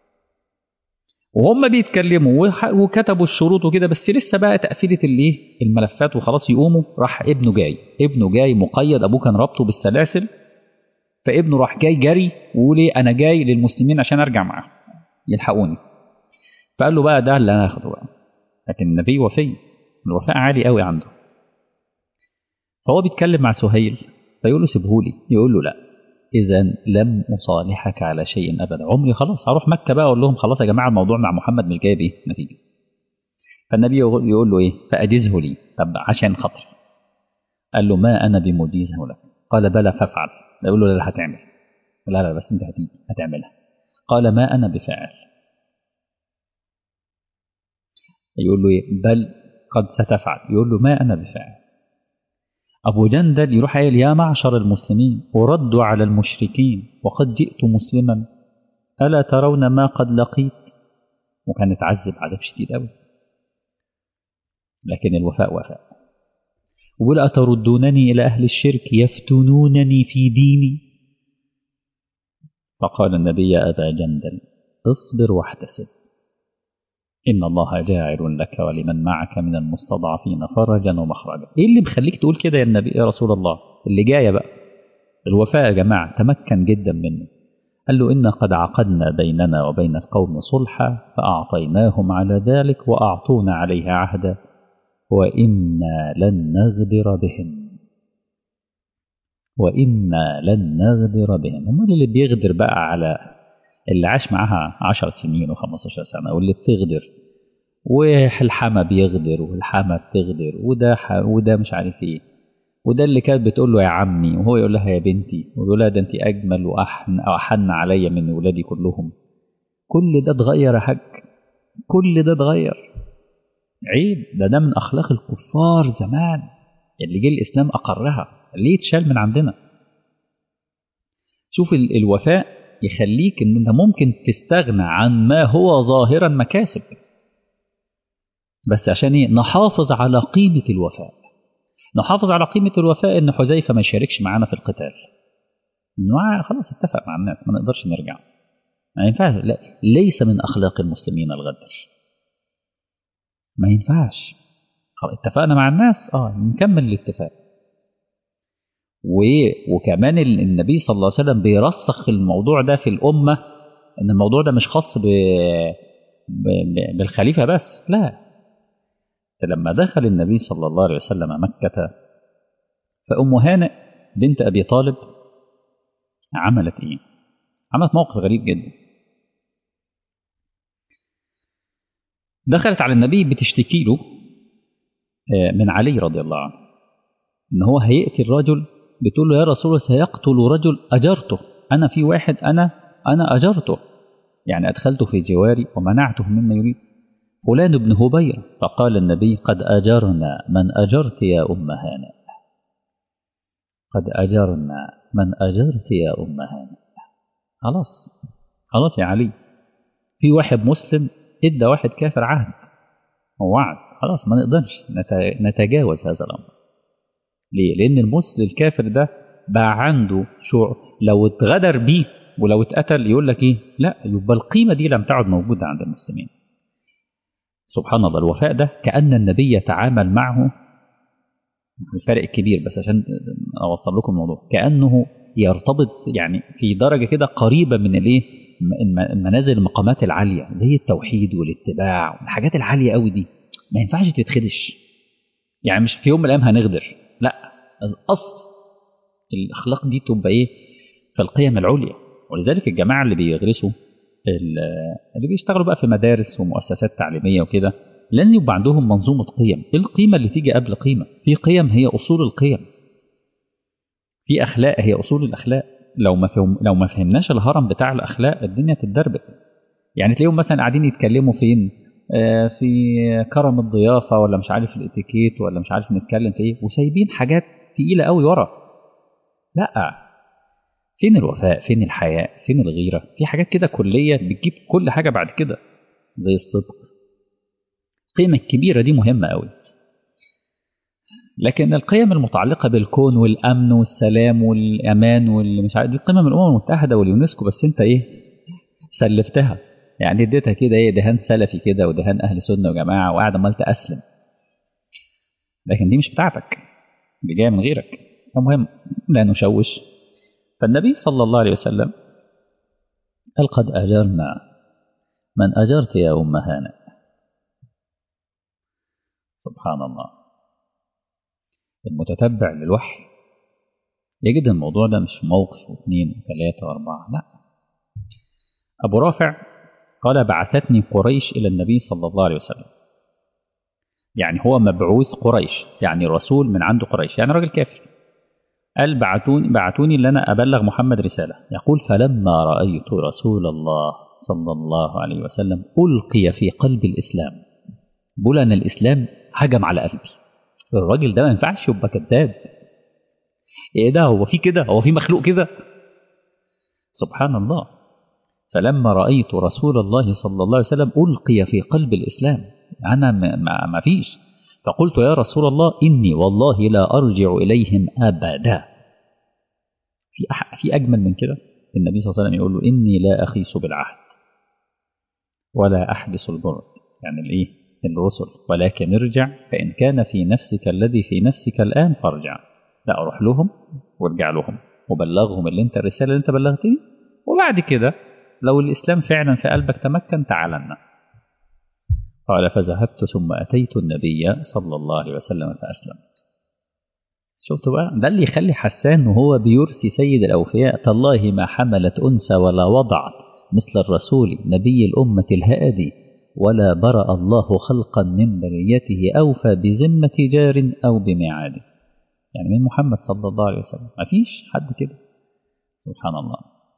وهم بيتكلموا وكتبوا الشروط وكده بس لسه بقى تقفيلة الايه الملفات وخلاص يقوموا راح ابنه جاي ابنه جاي مقيد ابوه كان رابطه بالسلاسل فابنه راح جاي جري ويقول ايه انا جاي للمسلمين عشان ارجع معاهم يلحقوني فقال له بقى ده اللي انا هاخده بقى لكن النبي وفي الوفاء عالي قوي عنده فهو بيتكلم مع سهيل فيقول له سيبهولي يقول له لا اذا لم اصالحك على شيء ابدا عمري خلاص هروح مكه بقى اقول لهم خلاص يا جماعه الموضوع مع محمد مش جايب ايه نتيجه فالنبي يقول له ايه فاجزه لي طب عشان خاطري قال له ما انا بمجيزه لك قال بلى فافعل يقول له لا, لا هتعمل لا لا بس انت هتيجي هتعملها قال ما انا بفاعل يقول له ايه بل قد ستفعل يقول له ما انا بفاعل أبو جندل يروح قايل يا معشر المسلمين وردوا على المشركين وقد جئت مسلما ألا ترون ما قد لقيت وكان اتعذب عذاب شديد قوي لكن الوفاء وفاء وقل أتردونني إلى أهل الشرك يفتنونني في ديني فقال النبي يا أبا جندل اصبر واحتسب إن الله جاعل لك ولمن معك من المستضعفين فرجا ومخرجا إيه اللي مخليك تقول كده يا النبي يا رسول الله اللي جاية بقى الوفاء يا جماعة تمكن جدا منه قال له إنا قد عقدنا بيننا وبين القوم صلحا فأعطيناهم على ذلك وأعطونا عليه عهدا وإنا لن نغدر بهم وإنا لن نغدر بهم هم اللي بيغدر بقى على اللي عاش معاها عشر سنين و15 سنة واللي بتغدر والحما بيغدر والحما بتغدر وده ح... وده مش عارف ايه وده اللي كانت بتقول له يا عمي وهو يقول لها يا بنتي ويقول لها ده انت اجمل واحن او احن عليا من ولادي كلهم كل ده اتغير يا حاج كل ده اتغير عيب ده ده من اخلاق الكفار زمان اللي جه الاسلام اقرها ليه اتشال من عندنا شوف الوفاء يخليك ان انت ممكن تستغنى عن ما هو ظاهرا مكاسب بس عشان ايه نحافظ على قيمة الوفاء نحافظ على قيمة الوفاء ان حذيفة ما يشاركش معانا في القتال انه خلاص اتفق مع الناس ما نقدرش نرجع ما ينفعش لا ليس من اخلاق المسلمين الغدر ما ينفعش اتفقنا مع الناس اه نكمل الاتفاق و... وكمان النبي صلى الله عليه وسلم بيرسخ الموضوع ده في الأمة إن الموضوع ده مش خاص ب... ب... ب... بالخليفة بس لا لما دخل النبي صلى الله عليه وسلم مكة فأم هانئ بنت أبي طالب عملت إيه؟ عملت موقف غريب جدا دخلت على النبي بتشتكي له من علي رضي الله عنه ان هو هيقتل رجل بتقول له يا رسول الله سيقتل رجل أجرته أنا في واحد أنا أنا أجرته يعني أدخلته في جواري ومنعته مما يريد فلان بن هبيرة فقال النبي قد أجرنا من أجرت يا أم هانئ قد أجرنا من أجرت يا أم هانئ خلاص خلاص يا علي في واحد مسلم ادى واحد كافر عهد ووعد خلاص ما نقدرش نتجاوز هذا الأمر ليه؟ لأن المسلم الكافر ده بقى عنده شعور لو اتغدر بيه ولو اتقتل يقول لك ايه؟ لا يبقى القيمة دي لم تعد موجودة عند المسلمين. سبحان الله الوفاء ده كأن النبي يتعامل معه الفرق كبير بس عشان أوصل لكم الموضوع كأنه يرتبط يعني في درجة كده قريبة من الايه؟ المنازل المقامات العالية زي التوحيد والاتباع والحاجات العالية قوي دي ما ينفعش تتخدش يعني مش في يوم من الأيام هنغدر لا الاصل الاخلاق دي تبقى ايه في القيم العليا ولذلك الجماعه اللي بيغرسوا اللي بيشتغلوا بقى في مدارس ومؤسسات تعليميه وكده لازم يبقى عندهم منظومه قيم ايه القيمه اللي تيجي قبل قيمه في قيم هي اصول القيم في اخلاق هي اصول الاخلاق لو ما فهم لو ما فهمناش الهرم بتاع الاخلاق الدنيا تتدربك يعني تلاقيهم مثلا قاعدين يتكلموا فين في كرم الضيافة ولا مش عارف الاتيكيت ولا مش عارف نتكلم في ايه وسايبين حاجات تقيلة قوي ورا لا فين الوفاء فين الحياء فين الغيرة في حاجات كده كلية بتجيب كل حاجة بعد كده زي الصدق القيمة الكبيرة دي مهمة قوي لكن القيم المتعلقة بالكون والأمن والسلام والأمان واللي مش عارف دي قيمة من الأمم المتحدة واليونسكو بس أنت إيه سلفتها يعني اديتها كده إيه دهان سلفي كده ودهان أهل سنة وجماعة وقاعد عمال تأسلم لكن دي مش بتاعتك دي جاية من غيرك المهم لا نشوش فالنبي صلى الله عليه وسلم قال قد أجرنا من أجرت يا أم هانئ سبحان الله المتتبع للوحي يجد الموضوع ده مش موقف واثنين وثلاثة وأربعة لا أبو رافع قال بعثتني قريش إلى النبي صلى الله عليه وسلم يعني هو مبعوث قريش يعني رسول من عند قريش يعني راجل كافر قال بعتوني بعتوني ان انا ابلغ محمد رساله يقول فلما رايت رسول الله صلى الله عليه وسلم القي في قلب الاسلام بقول ان الاسلام هجم على قلبي الراجل ده ما ينفعش يبقى كذاب ايه ده هو في كده هو في مخلوق كده سبحان الله فلما رايت رسول الله صلى الله عليه وسلم القي في قلب الاسلام انا ما, ما فيش فقلت يا رسول الله إني والله لا أرجع إليهم أبدا في أح في أجمل من كده النبي صلى الله عليه وسلم يقول له إني لا أخيس بالعهد ولا أحدث البرد يعني الإيه الرسل ولكن ارجع فإن كان في نفسك الذي في نفسك الآن فارجع لا أروح لهم وارجع لهم وبلغهم اللي انت الرسالة اللي انت بلغتني وبعد كده لو الإسلام فعلا في قلبك تمكن تعال لنا قال فذهبت ثم أتيت النبي صلى الله عليه وسلم فأسلمت شفتوا بقى ده اللي يخلي حسان وهو بيرثي سيد الأوفياء تالله ما حملت أنثى ولا وضعت مثل الرسول نبي الأمة الهادي ولا برأ الله خلقا من بريته أوفى بذمة جار أو بميعاد يعني من محمد صلى الله عليه وسلم ما فيش حد كده سبحان الله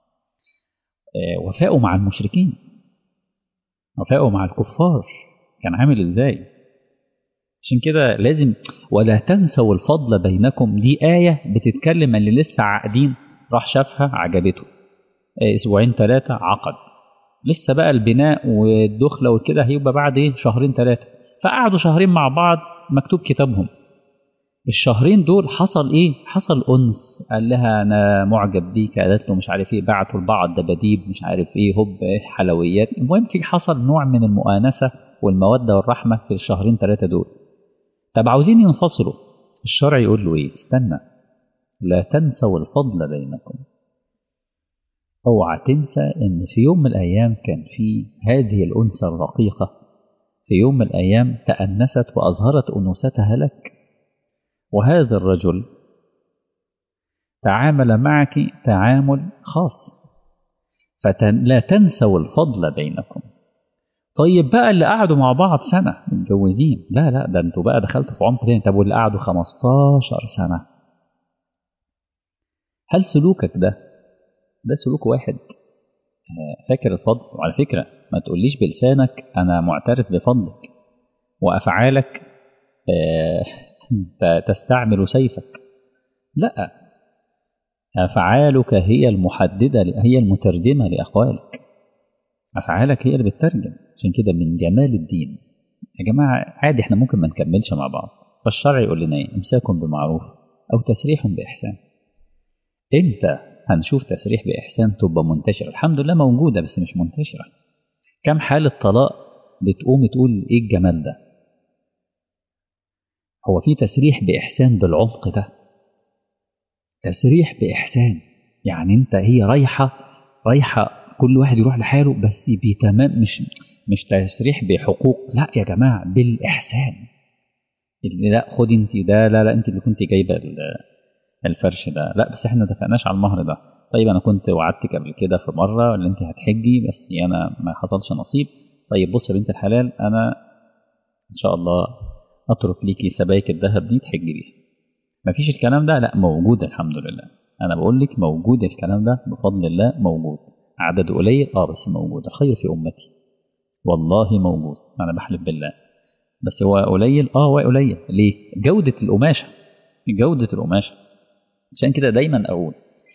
وفاءه مع المشركين وفاءه مع الكفار كان عامل ازاي عشان كده لازم ولا تنسوا الفضل بينكم دي آية بتتكلم اللي لسه عاقدين راح شافها عجبته اسبوعين ثلاثة عقد لسه بقى البناء والدخلة وكده هيبقى بعد ايه شهرين ثلاثة فقعدوا شهرين مع بعض مكتوب كتابهم الشهرين دول حصل ايه حصل انس قال لها انا معجب بيك قالت له مش عارف ايه بعتوا لبعض دباديب مش عارف ايه هوب ايه حلويات المهم في حصل نوع من المؤانسه والموده والرحمه في الشهرين ثلاثه دول طب عاوزين ينفصلوا الشرع يقول له ايه استنى لا تنسوا الفضل بينكم اوعى تنسى ان في يوم من الايام كان في هذه الانثى الرقيقه في يوم من الايام تانست واظهرت انوثتها لك وهذا الرجل تعامل معك تعامل خاص فلا تنسوا الفضل بينكم طيب بقى اللي قعدوا مع بعض سنة متجوزين لا لا ده انتوا بقى دخلتوا في عمق تاني طب واللي قعدوا 15 سنة هل سلوكك ده ده سلوك واحد فاكر الفضل وعلى فكرة ما تقوليش بلسانك أنا معترف بفضلك وأفعالك تستعمل سيفك لا أفعالك هي المحددة هي المترجمة لأقوالك أفعالك هي اللي بتترجم عشان كده من جمال الدين يا جماعة عادي احنا ممكن ما نكملش مع بعض فالشرع يقول لنا ايه امساك بمعروف أو تسريح بإحسان امتى هنشوف تسريح بإحسان تبقى منتشرة الحمد لله موجودة بس مش منتشرة كم حالة طلاق بتقوم تقول ايه الجمال ده هو في تسريح بإحسان بالعمق ده تسريح بإحسان يعني أنت هي رايحة رايحة كل واحد يروح لحاله بس بتمام مش مش تسريح بحقوق لا يا جماعة بالإحسان اللي لا خدي أنت ده لا لا أنت اللي كنت جايبة الفرش ده لا بس احنا ما اتفقناش على المهر ده طيب أنا كنت وعدتك قبل كده في مرة اللي أنت هتحجي بس أنا ما حصلش نصيب طيب بص يا بنت الحلال أنا إن شاء الله اترك ليكي سبايك الذهب دي تحجي بيها مفيش الكلام ده لا موجود الحمد لله انا بقول لك موجود الكلام ده بفضل الله موجود عدد قليل اه بس موجود الخير في امتي والله موجود انا بحلف بالله بس هو قليل اه هو قليل ليه جوده القماشه جوده القماشه عشان كده دايما اقول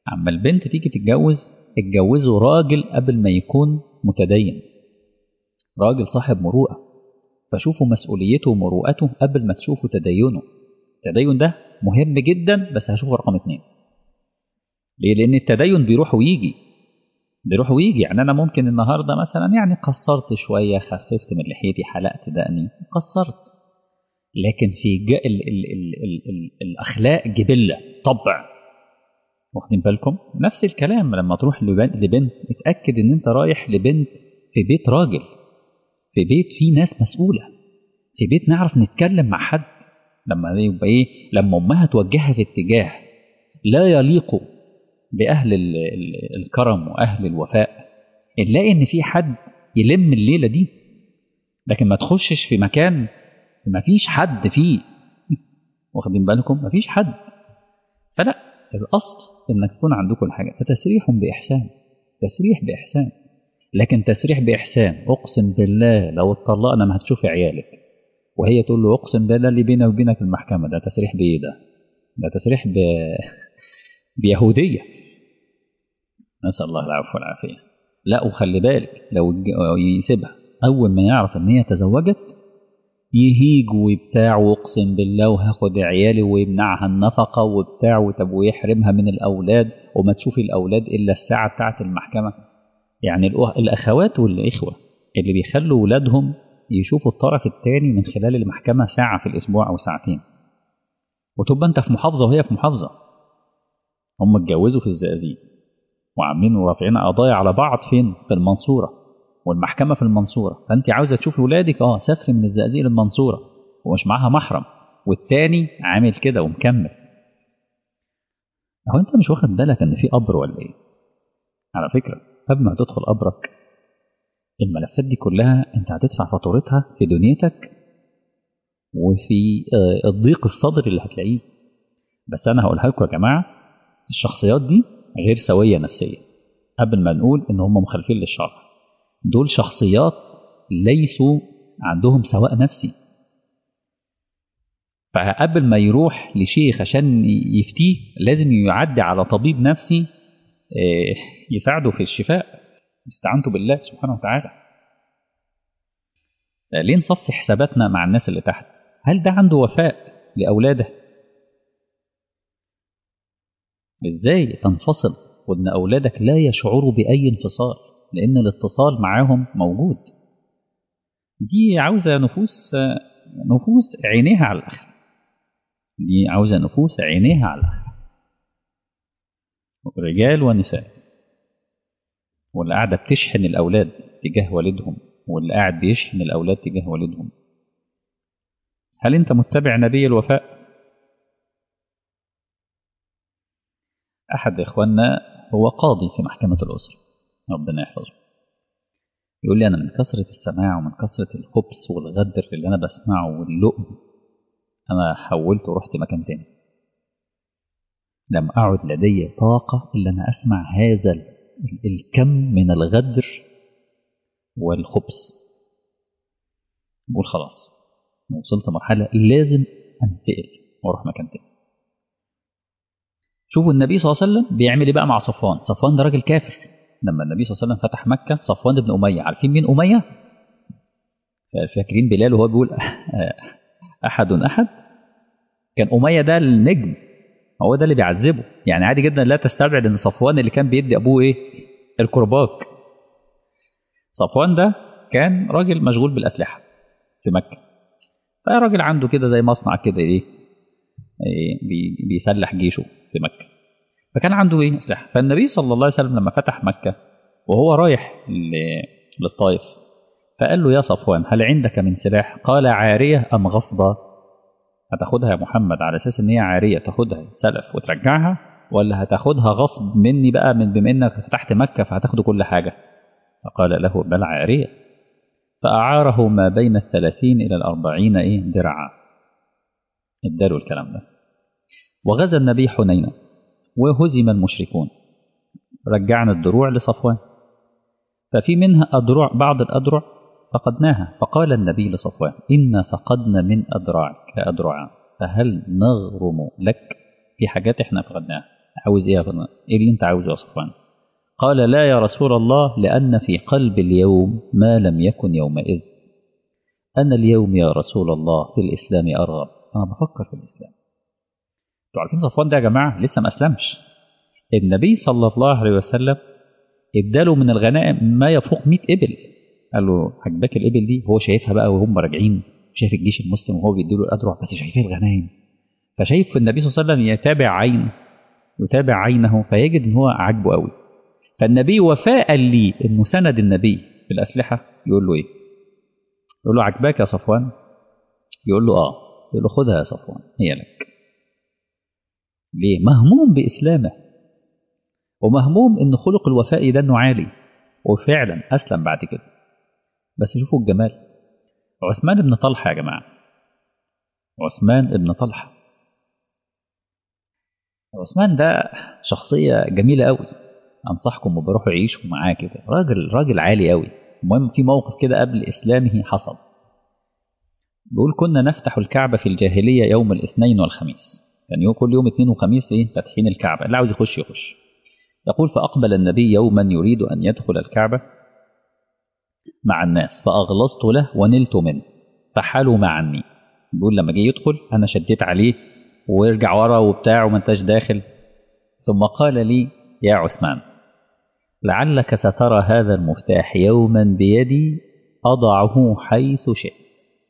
اما البنت تيجي تتجوز اتجوزوا راجل قبل ما يكون متدين راجل صاحب مروءة فشوفوا مسؤوليته ومروءته قبل ما تشوفوا تدينه التدين ده مهم جدا بس هشوفه رقم اتنين ليه لان التدين بيروح ويجي بيروح ويجي يعني انا ممكن النهارده مثلا يعني قصرت شويه خففت من لحيتي حلقت دقني قصرت لكن في ال ال ال ال ال الاخلاق جبله طبع واخدين بالكم نفس الكلام لما تروح لبنت اتاكد ان انت رايح لبنت في بيت راجل في بيت فيه ناس مسؤوله في بيت نعرف نتكلم مع حد لما يبقى ايه لما امها توجهها في اتجاه لا يليق باهل ال ال الكرم واهل الوفاء نلاقي ان في حد يلم الليله دي لكن ما تخشش في مكان ما فيش حد فيه واخدين بالكم ما فيش حد فلا الاصل انك تكون عندكم الحاجه فتسريح باحسان تسريح باحسان لكن تسريح باحسان اقسم بالله لو اتطلقنا ما هتشوفي عيالك وهي تقول له اقسم بالله اللي بيني وبينك المحكمه ده تسريح بايه ده؟ ده تسريح ب... بيهوديه نسال الله العفو والعافيه لا وخلي بالك لو يسيبها اول ما يعرف ان هي تزوجت يهيج وبتاع واقسم بالله وهاخد عيالي ويمنعها النفقه وبتاع طب ويحرمها من الاولاد وما تشوفي الاولاد الا الساعه بتاعه المحكمه يعني الاخوات والاخوه اللي بيخلوا ولادهم يشوفوا الطرف الثاني من خلال المحكمه ساعه في الاسبوع او ساعتين وتبقى انت في محافظه وهي في محافظه هم اتجوزوا في الزقازيق وعاملين ورافعين قضايا على بعض فين في المنصوره والمحكمه في المنصوره فانت عاوزه تشوفي ولادك اه سافري من الزقازيق للمنصوره ومش معاها محرم والتاني عامل كده ومكمل هو انت مش واخد بالك ان في قبر ولا ايه على فكره قبل ما تدخل قبرك الملفات دي كلها انت هتدفع فاتورتها في دنيتك وفي الضيق الصدر اللي هتلاقيه بس انا هقولها لكم يا جماعه الشخصيات دي غير سويه نفسيا قبل ما نقول ان هم مخالفين للشرع دول شخصيات ليسوا عندهم سواء نفسي فقبل ما يروح لشيخ عشان يفتيه لازم يعدي على طبيب نفسي يساعده في الشفاء استعنتوا بالله سبحانه وتعالى ليه نصفي حساباتنا مع الناس اللي تحت هل ده عنده وفاء لأولاده ازاي تنفصل وان أولادك لا يشعروا بأي انفصال لأن الاتصال معاهم موجود دي عاوزة نفوس نفوس عينيها على الآخر دي عاوزة نفوس عينيها على الآخر رجال ونساء واللي قاعدة بتشحن الأولاد تجاه والدهم واللي قاعد بيشحن الأولاد تجاه والدهم هل أنت متبع نبي الوفاء؟ أحد إخواننا هو قاضي في محكمة الأسرة ربنا يحفظه يقول لي أنا من كثرة السماع ومن كثرة الخبث والغدر اللي أنا بسمعه واللؤم أنا حولت ورحت مكان تاني لم أعد لدي طاقة إلا أن أسمع هذا الكم من الغدر والخبث بقول خلاص وصلت مرحلة لازم أنتقل وأروح مكان تاني شوفوا النبي صلى الله عليه وسلم بيعمل ايه بقى مع صفوان صفوان ده راجل كافر لما النبي صلى الله عليه وسلم فتح مكة صفوان بن أمية عارفين مين أمية فاكرين بلال وهو بيقول أحد أحد كان أمية ده النجم هو ده اللي بيعذبه يعني عادي جدا لا تستبعد ان صفوان اللي كان بيدي ابوه ايه الكرباج صفوان ده كان راجل مشغول بالاسلحه في مكه فراجل عنده كده زي مصنع كده ايه, إيه بي بيسلح جيشه في مكه فكان عنده ايه اسلحه فالنبي صلى الله عليه وسلم لما فتح مكه وهو رايح للطائف فقال له يا صفوان هل عندك من سلاح قال عاريه ام غصبه هتاخدها يا محمد على اساس ان هي عاريه تاخدها سلف وترجعها ولا هتاخدها غصب مني بقى من بما انك فتحت مكه فهتاخد كل حاجه فقال له بل عاريه فاعاره ما بين الثلاثين الى الاربعين ايه درعا اداله الكلام ده وغزا النبي حنين وهزم المشركون رجعنا الدروع لصفوان ففي منها أدرع بعض الأدرع فقدناها فقال النبي لصفوان إنا فقدنا من أدراعك أدرعا فهل نغرم لك في حاجات إحنا فقدناها عاوز ايه يا فلان ايه اللي انت عاوزه يا صفوان قال لا يا رسول الله لأن في قلب اليوم ما لم يكن يومئذ أنا اليوم يا رسول الله في الإسلام أرغب أنا بفكر في الإسلام انتوا عارفين صفوان ده يا جماعة لسه ما أسلمش النبي صلى الله عليه وسلم اداله من الغنائم ما يفوق 100 إبل قال له عجباك الإبل دي هو شايفها بقى وهم راجعين شايف الجيش المسلم وهو بيديله الأدرع بس شايفين الغنائم فشايف النبي صلى الله عليه وسلم يتابع عينه يتابع عينه فيجد ان هو عاجبه قوي فالنبي وفاء لي انه سند النبي في الاسلحه يقول له ايه؟ يقول له عجباك يا صفوان؟ يقول له اه يقول له خدها يا صفوان هي لك ليه؟ مهموم باسلامه ومهموم ان خلق الوفاء ده انه عالي وفعلا اسلم بعد كده بس شوفوا الجمال عثمان بن طلحه يا جماعه عثمان بن طلحه عثمان ده شخصيه جميله قوي انصحكم بروحوا عيشوا معاه كده راجل راجل عالي قوي المهم في موقف كده قبل اسلامه حصل بيقول كنا نفتح الكعبة في الجاهلية يوم الاثنين والخميس كان يوم كل يوم اثنين وخميس ايه فاتحين الكعبة اللي عاوز يخش يخش يقول فأقبل النبي يوما يريد أن يدخل الكعبة مع الناس فأغلظت له ونلت منه فحالوا عني بيقول لما جه يدخل أنا شديت عليه ويرجع ورا وبتاع وما انتش داخل ثم قال لي يا عثمان لعلك سترى هذا المفتاح يوما بيدي أضعه حيث شئت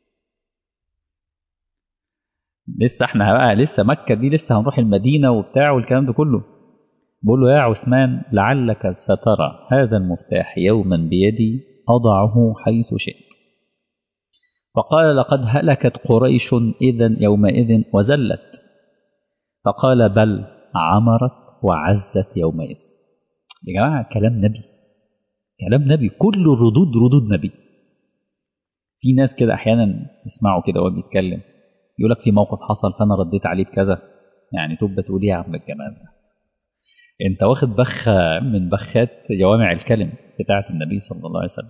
لسه احنا بقى لسه مكة دي لسه هنروح المدينة وبتاع والكلام ده كله بقول له يا عثمان لعلك سترى هذا المفتاح يوما بيدي أضعه حيث شئت فقال لقد هلكت قريش إذا يومئذ وزلت فقال بل عمرت وعزت يومئذ يا جماعة كلام نبي كلام نبي كل الردود ردود نبي في ناس كده أحيانا يسمعوا كده وهو بيتكلم يقول لك في موقف حصل فأنا رديت عليه بكذا يعني تبقى تقول إيه يا عم الجمال ده أنت واخد بخة من بخات جوامع الكلم بتاعة النبي صلى الله عليه وسلم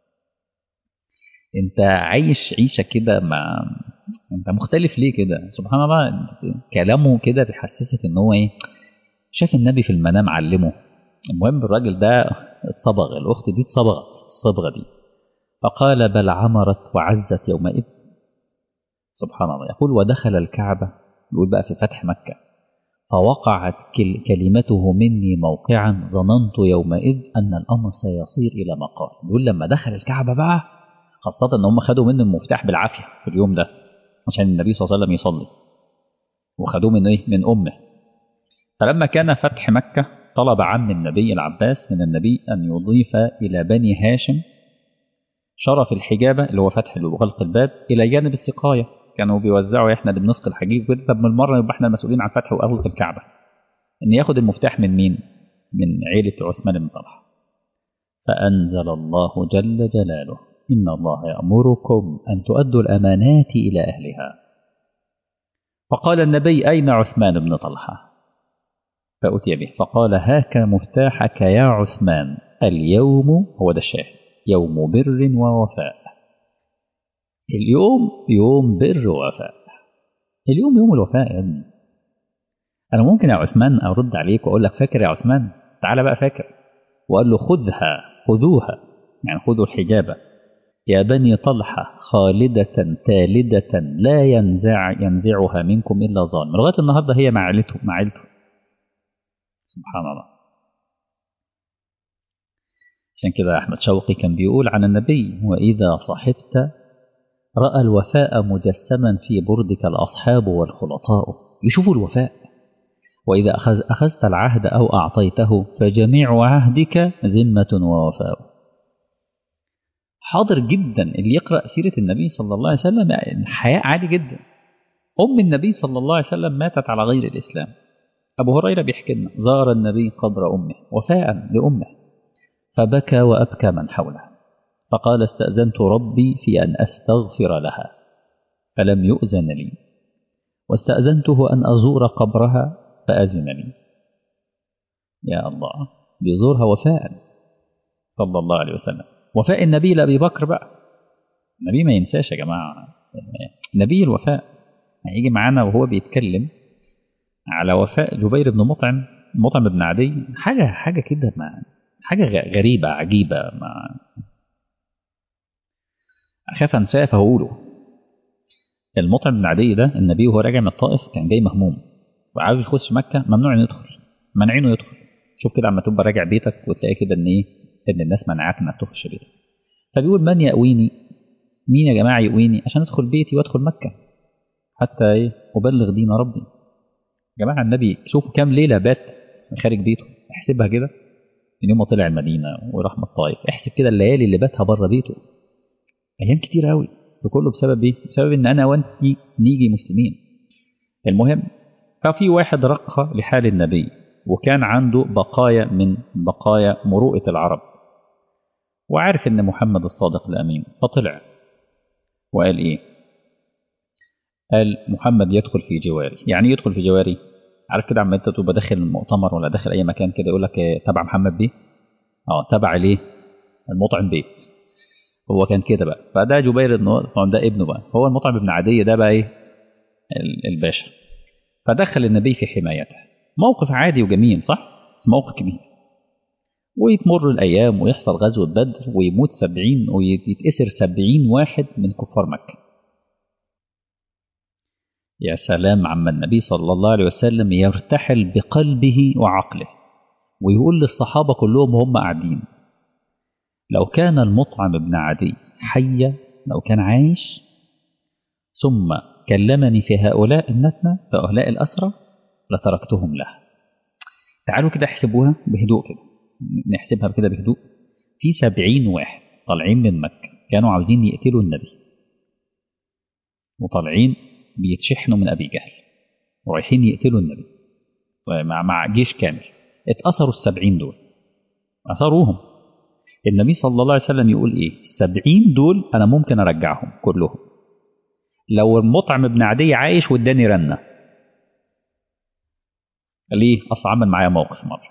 أنت عايش عيشة كده مع أنت مختلف ليه كده سبحان الله كلامه كده بيحسسك إن هو إيه شاف النبي في المنام علمه المهم الراجل ده اتصبغ الأخت دي اتصبغت الصبغة دي فقال بل عمرت وعزت يومئذ سبحان الله يقول ودخل الكعبة يقول بقى في فتح مكة فوقعت كلمته مني موقعا ظننت يومئذ أن الأمر سيصير إلى ما قال يقول لما دخل الكعبة بقى خاصة أن هم خدوا منه المفتاح بالعافية في اليوم ده عشان النبي صلى الله عليه وسلم يصلي وخدوه من إيه؟ من أمه فلما كان فتح مكة طلب عم النبي العباس من النبي أن يضيف إلى بني هاشم شرف الحجابة اللي هو فتح وغلق الباب إلى جانب السقاية كانوا بيوزعوا إحنا اللي بنسقي الحجيج كده طب من المرة يبقى إحنا المسؤولين عن فتح وأغلق الكعبة إن ياخد المفتاح من مين؟ من عيلة عثمان بن طلحة فأنزل الله جل جلاله إن الله يأمركم أن تؤدوا الأمانات إلى أهلها فقال النبي أين عثمان بن طلحة فأتي به فقال هاك مفتاحك يا عثمان اليوم هو ده الشاهد يوم بر ووفاء اليوم يوم بر ووفاء اليوم يوم الوفاء يا ابني أنا ممكن يا عثمان أرد عليك وأقول لك فاكر يا عثمان تعالى بقى فاكر وقال له خذها خذوها يعني خذوا الحجابة يا بني طلحة خالدة تالدة لا ينزع ينزعها منكم إلا ظالم لغاية النهاردة هي مع عيلته مع عيلته سبحان الله عشان كده أحمد شوقي كان بيقول عن النبي وإذا صحبت رأى الوفاء مجسما في بردك الأصحاب والخلطاء يشوفوا الوفاء وإذا أخذ أخذت العهد أو أعطيته فجميع عهدك ذمة ووفاء حاضر جدا اللي يقرأ سيرة النبي صلى الله عليه وسلم الحياء عالي جدا أم النبي صلى الله عليه وسلم ماتت على غير الإسلام أبو هريرة بيحكي لنا زار النبي قبر أمه وفاء لأمه فبكى وأبكى من حوله فقال استأذنت ربي في أن أستغفر لها فلم يؤذن لي واستأذنته أن أزور قبرها فأذن لي يا الله بيزورها وفاء صلى الله عليه وسلم وفاء النبي لأبي بكر بقى النبي ما ينساش يا جماعة نبي الوفاء هيجي معانا وهو بيتكلم على وفاء جبير بن مطعم المطعم ابن عدي حاجة حاجة كده ما حاجة غ- غريبة عجيبة ما أخاف أنساه فهقوله المطعم بن عدي ده النبي وهو راجع من الطائف كان جاي مهموم وعاوز يخش مكة ممنوع إنه يدخل مانعينه يدخل شوف كده عما تبقى راجع بيتك وتلاقي كده إن إيه إن الناس منعاك إنك تخش بيتك فبيقول من يأويني مين يا جماعة يأويني عشان أدخل بيتي وأدخل مكة حتى إيه أبلغ دين ربي يا جماعة النبي شوفوا كام ليلة بات خارج بيته احسبها كده من يوم ما طلع المدينة وراح من الطائف احسب كده الليالي اللي باتها بره بيته أيام كتير قوي ده كله بسبب إيه؟ بسبب إن أنا وأنت نيجي مسلمين المهم ففي واحد رق لحال النبي وكان عنده بقايا من بقايا مروءة العرب وعارف إن محمد الصادق الأمين فطلع وقال إيه قال محمد يدخل في جواري يعني إيه يدخل في جواري عارف كده عما انت تبقى داخل المؤتمر ولا داخل اي مكان كده يقول لك إيه، تبع محمد بيه اه تبع ليه المطعم بيه هو كان كده بقى فده جبير بن طبعا ده ابنه بقى هو المطعم ابن عدي ده بقى ايه ال- الباشا فدخل النبي في حمايته موقف عادي وجميل صح بس موقف كبير ويتمر الايام ويحصل غزوه بدر ويموت سبعين ويتأسر سبعين واحد من كفار مكه يا سلام عما النبي صلى الله عليه وسلم يرتحل بقلبه وعقله ويقول للصحابة كلهم وهم قاعدين لو كان المطعم ابن عدي حيا لو كان عايش ثم كلمني في هؤلاء النتنة في هؤلاء الأسرى لتركتهم له تعالوا كده احسبوها بهدوء كده نحسبها كده بهدوء في سبعين واحد طالعين من مكة كانوا عاوزين يقتلوا النبي وطالعين بيتشحنوا من أبي جهل ورايحين يقتلوا النبي طيب مع مع جيش كامل اتأثروا السبعين دول أثروهم النبي صلى الله عليه وسلم يقول إيه السبعين دول أنا ممكن أرجعهم كلهم لو المطعم ابن عدي عايش واداني رنة ليه أصل عمل معايا موقف مرة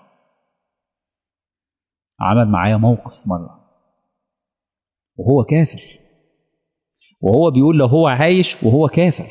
عمل معايا موقف مرة وهو كافر وهو بيقول لو هو عايش وهو كافر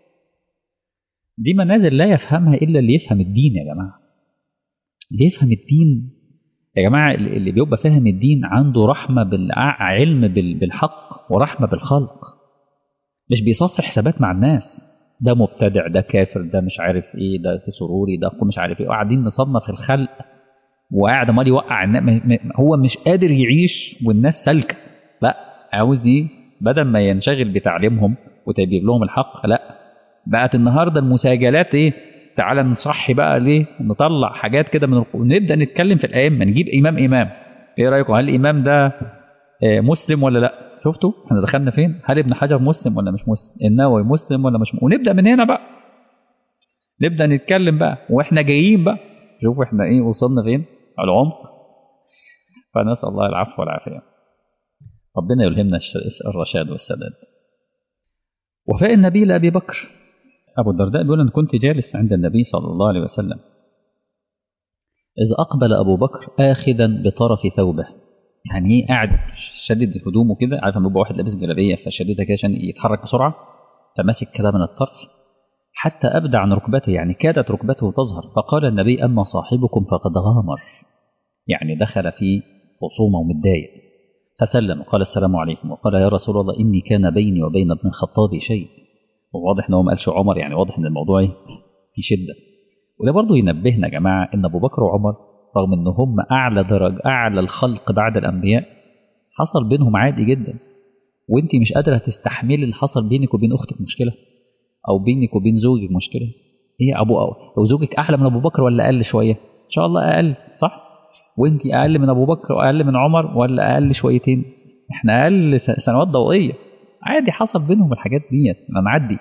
دي منازل لا يفهمها إلا اللي يفهم الدين يا جماعة اللي يفهم الدين يا جماعة اللي بيبقى فاهم الدين عنده رحمة بالعلم بالحق ورحمة بالخلق مش بيصفي حسابات مع الناس ده مبتدع ده كافر ده مش عارف ايه ده سروري ده مش عارف ايه وقاعدين نصنف الخلق وقاعد امال يوقع هو مش قادر يعيش والناس سالكه لا عاوز ايه بدل ما ينشغل بتعليمهم وتبير لهم الحق لا بقت النهارده المساجلات ايه تعالى نصحي بقى ليه نطلع حاجات كده من القرآن نبدا نتكلم في الائمه نجيب امام امام ايه رايكم هل الامام ده مسلم ولا لا شفتوا احنا دخلنا فين هل ابن حجر مسلم ولا مش مسلم النووي مسلم ولا مش مسلم ونبدا من هنا بقى نبدا نتكلم بقى واحنا جايين بقى شوفوا احنا ايه وصلنا فين العمق فنسال الله العفو والعافيه ربنا يلهمنا الرشاد والسداد وفاء النبي لابي بكر ابو الدرداء بيقول انا كنت جالس عند النبي صلى الله عليه وسلم اذ اقبل ابو بكر اخذا بطرف ثوبه يعني ايه قاعد شدد هدومه كده عارف لما يبقى واحد لابس جلابيه فشددها كده عشان يتحرك بسرعه فماسك كده من الطرف حتى ابدى عن ركبته يعني كادت ركبته تظهر فقال النبي اما صاحبكم فقد غامر يعني دخل في خصومه ومتضايق فسلم وقال السلام عليكم وقال يا رسول الله اني كان بيني وبين ابن الخطاب شيء وواضح ان هو ما قالش عمر يعني واضح ان الموضوع في شده وده برضه ينبهنا يا جماعه ان ابو بكر وعمر رغم ان هم اعلى درجه اعلى الخلق بعد الانبياء حصل بينهم عادي جدا وانت مش قادره تستحملي اللي حصل بينك وبين اختك مشكله او بينك وبين زوجك مشكله ايه ابو أو لو زوجك احلى من ابو بكر ولا اقل شويه ان شاء الله اقل صح وانت اقل من ابو بكر واقل من عمر ولا اقل شويتين احنا اقل سنوات ضوئيه عادي حصل بينهم الحاجات ديت نعدي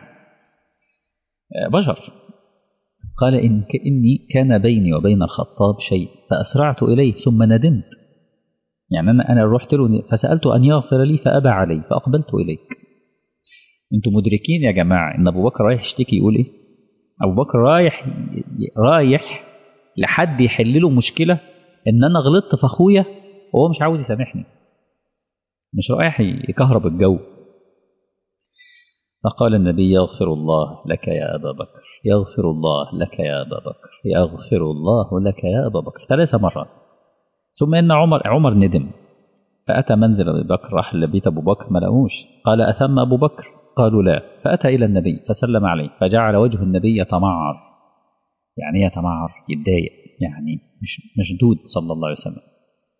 بشر قال إن إني كان بيني وبين الخطاب شيء فأسرعت إليه ثم ندمت يعني أنا أنا رحت له فسألته أن يغفر لي فأبى علي فأقبلت إليك أنتم مدركين يا جماعة إن أبو بكر رايح يشتكي يقول إيه؟ أبو بكر رايح رايح لحد يحل له مشكلة إن أنا غلطت في أخويا وهو مش عاوز يسامحني مش رايح يكهرب الجو فقال النبي يغفر الله لك يا أبا بكر يغفر الله لك يا أبا بكر يغفر الله لك يا أبا بكر ثلاث مرات ثم إن عمر عمر ندم فأتى منزل أبي بكر راح لبيت أبو بكر ما لقوش قال أثم أبو بكر قالوا لا فأتى إلى النبي فسلم عليه فجعل وجه النبي يتمعر يعني يتمعر يتضايق يعني مش مشدود صلى الله عليه وسلم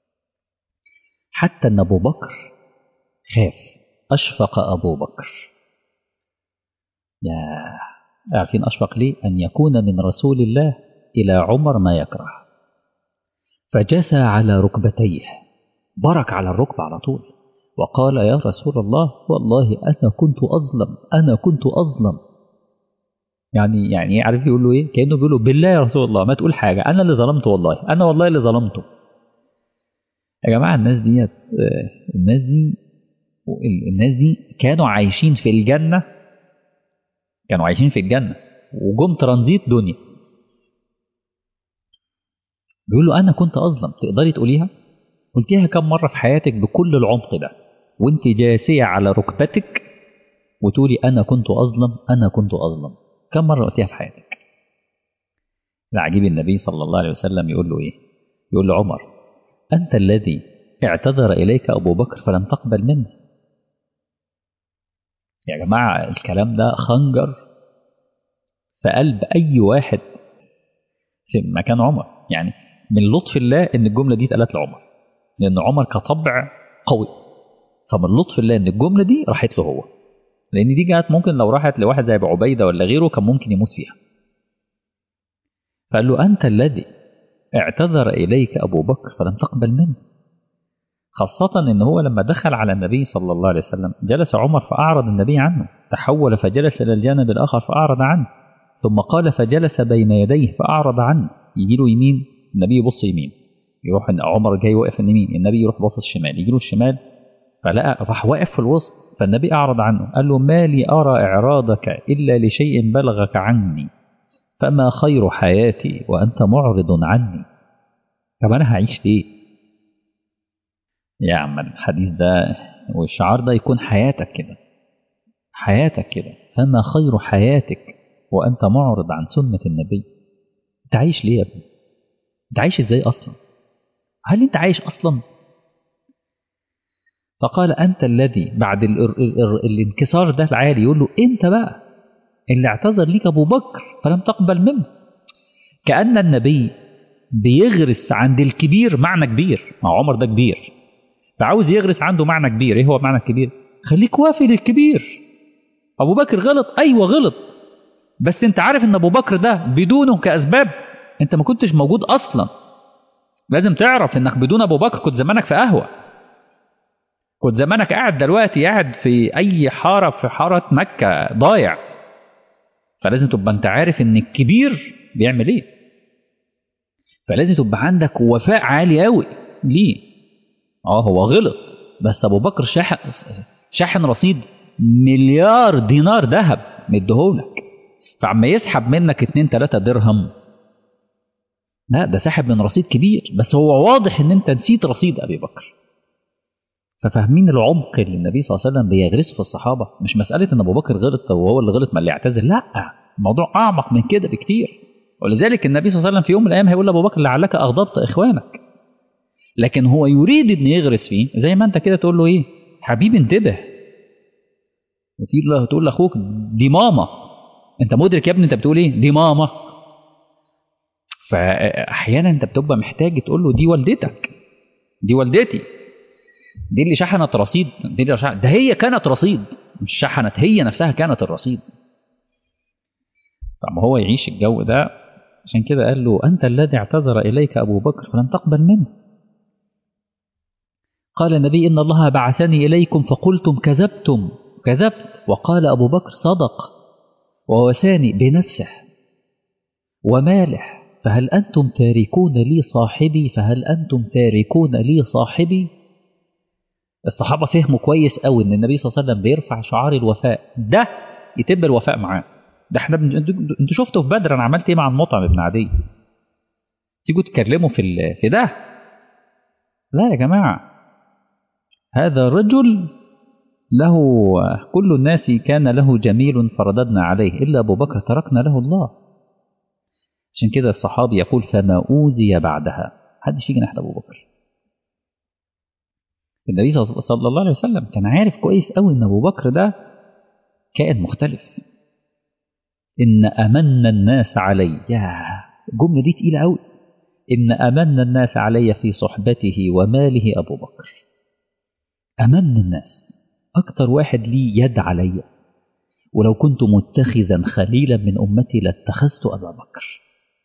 حتى أن أبو بكر خاف أشفق أبو بكر يا عارفين أشفق ليه أن يكون من رسول الله إلى عمر ما يكره فجسى على ركبتيه برك على الركبة على طول وقال يا رسول الله والله أنا كنت أظلم أنا كنت أظلم يعني يعني عارف يقول له إيه كأنه بيقول له بالله يا رسول الله ما تقول حاجة أنا اللي ظلمت والله أنا والله اللي ظلمته يا جماعة الناس دي الناس دي الناس دي كانوا عايشين في الجنة كانوا عايشين في الجنة وجم ترانزيت دنيا بيقول له أنا كنت أظلم تقدري تقوليها قلتيها كم مرة في حياتك بكل العمق ده وانت جاسية على ركبتك وتقولي أنا كنت أظلم أنا كنت أظلم كم مرة قلتيها في حياتك العجيب النبي صلى الله عليه وسلم يقول له إيه يقول له عمر أنت الذي اعتذر إليك أبو بكر فلم تقبل منه يا جماعة الكلام ده خنجر في قلب أي واحد في مكان عمر يعني من لطف الله إن الجملة دي اتقالت لعمر لأن عمر كطبع قوي فمن لطف الله إن الجملة دي راحت له هو لأن دي جات ممكن لو راحت لواحد زي أبو عبيدة ولا غيره كان ممكن يموت فيها فقال له أنت الذي اعتذر إليك أبو بكر فلم تقبل منه خاصة إن هو لما دخل على النبي صلى الله عليه وسلم جلس عمر فأعرض النبي عنه تحول فجلس إلى الجانب الآخر فأعرض عنه ثم قال فجلس بين يديه فأعرض عنه يجي له يمين النبي يبص يمين يروح عمر جاي واقف اليمين النبي يروح باصص الشمال يجي له الشمال فلقى راح واقف في الوسط فالنبي أعرض عنه قال له ما لي أرى إعراضك إلا لشيء بلغك عني فما خير حياتي وأنت معرض عني طب أنا هعيش ليه يا عم الحديث ده والشعار ده يكون حياتك كده حياتك كده فما خير حياتك وأنت معرض عن سنة النبي أنت عايش ليه يا ابني أنت عايش إزاي أصلا هل أنت عايش أصلا فقال أنت الذي بعد ال ال ال الانكسار ده العالي يقول له أنت بقى اللي اعتذر ليك أبو بكر فلم تقبل منه كأن النبي بيغرس عند الكبير معنى كبير ما عمر ده كبير فعاوز يغرس عنده معنى كبير ايه هو معنى الكبير خليك وافي للكبير ابو بكر غلط ايوه غلط بس انت عارف ان ابو بكر ده بدونه كاسباب انت ما كنتش موجود اصلا لازم تعرف انك بدون ابو بكر كنت زمانك في قهوه كنت زمانك قاعد دلوقتي قاعد في اي حاره في حاره مكه ضايع فلازم تبقى انت عارف ان الكبير بيعمل ايه فلازم تبقى عندك وفاء عالي قوي ليه اه هو غلط بس ابو بكر شاحن شاحن رصيد مليار دينار ذهب مديهولك فعما يسحب منك 2 3 درهم لا ده سحب من رصيد كبير بس هو واضح ان انت نسيت رصيد ابي بكر ففاهمين العمق اللي النبي صلى الله عليه وسلم بيغرسه في الصحابه مش مساله ان ابو بكر غلط وهو اللي غلط ما اللي يعتذر لا الموضوع اعمق من كده بكتير ولذلك النبي صلى الله عليه وسلم في يوم من الايام هيقول لابو بكر لعلك اغضبت اخوانك لكن هو يريد ان يغرس فيه زي ما انت كده تقول له ايه حبيبي انتبه وتقول له تقول لاخوك دي ماما انت مدرك يا ابني انت بتقول ايه دي ماما فاحيانا انت بتبقى محتاج تقول له دي والدتك دي والدتي دي اللي شحنت رصيد دي اللي شحنت ده هي كانت رصيد مش شحنت هي نفسها كانت الرصيد فما هو يعيش الجو ده عشان كده قال له أنت الذي اعتذر إليك أبو بكر فلم تقبل منه قال النبي إن الله بعثني إليكم فقلتم كذبتم كذبت وقال أبو بكر صدق ووساني بنفسه وماله فهل أنتم تاركون لي صاحبي فهل أنتم تاركون لي صاحبي الصحابة فهموا كويس قوي إن النبي صلى الله عليه وسلم بيرفع شعار الوفاء ده يتم الوفاء معاه ده احنا بن... انتوا شفتوا في بدر انا عملت ايه مع المطعم بن عدي تيجوا تتكلموا في ال... في ده لا يا جماعه هذا رجل له كل الناس كان له جميل فرددنا عليه إلا أبو بكر تركنا له الله عشان كده الصحابي يقول فما أوذي بعدها محدش يجي ناحية أبو بكر النبي صلى الله عليه وسلم كان عارف كويس قوي ان ابو بكر ده كائن مختلف ان امن الناس علي يا الجمله دي تقيله قوي ان امن الناس علي في صحبته وماله ابو بكر امن الناس اكتر واحد لي يد علي ولو كنت متخذا خليلا من امتي لاتخذت ابا بكر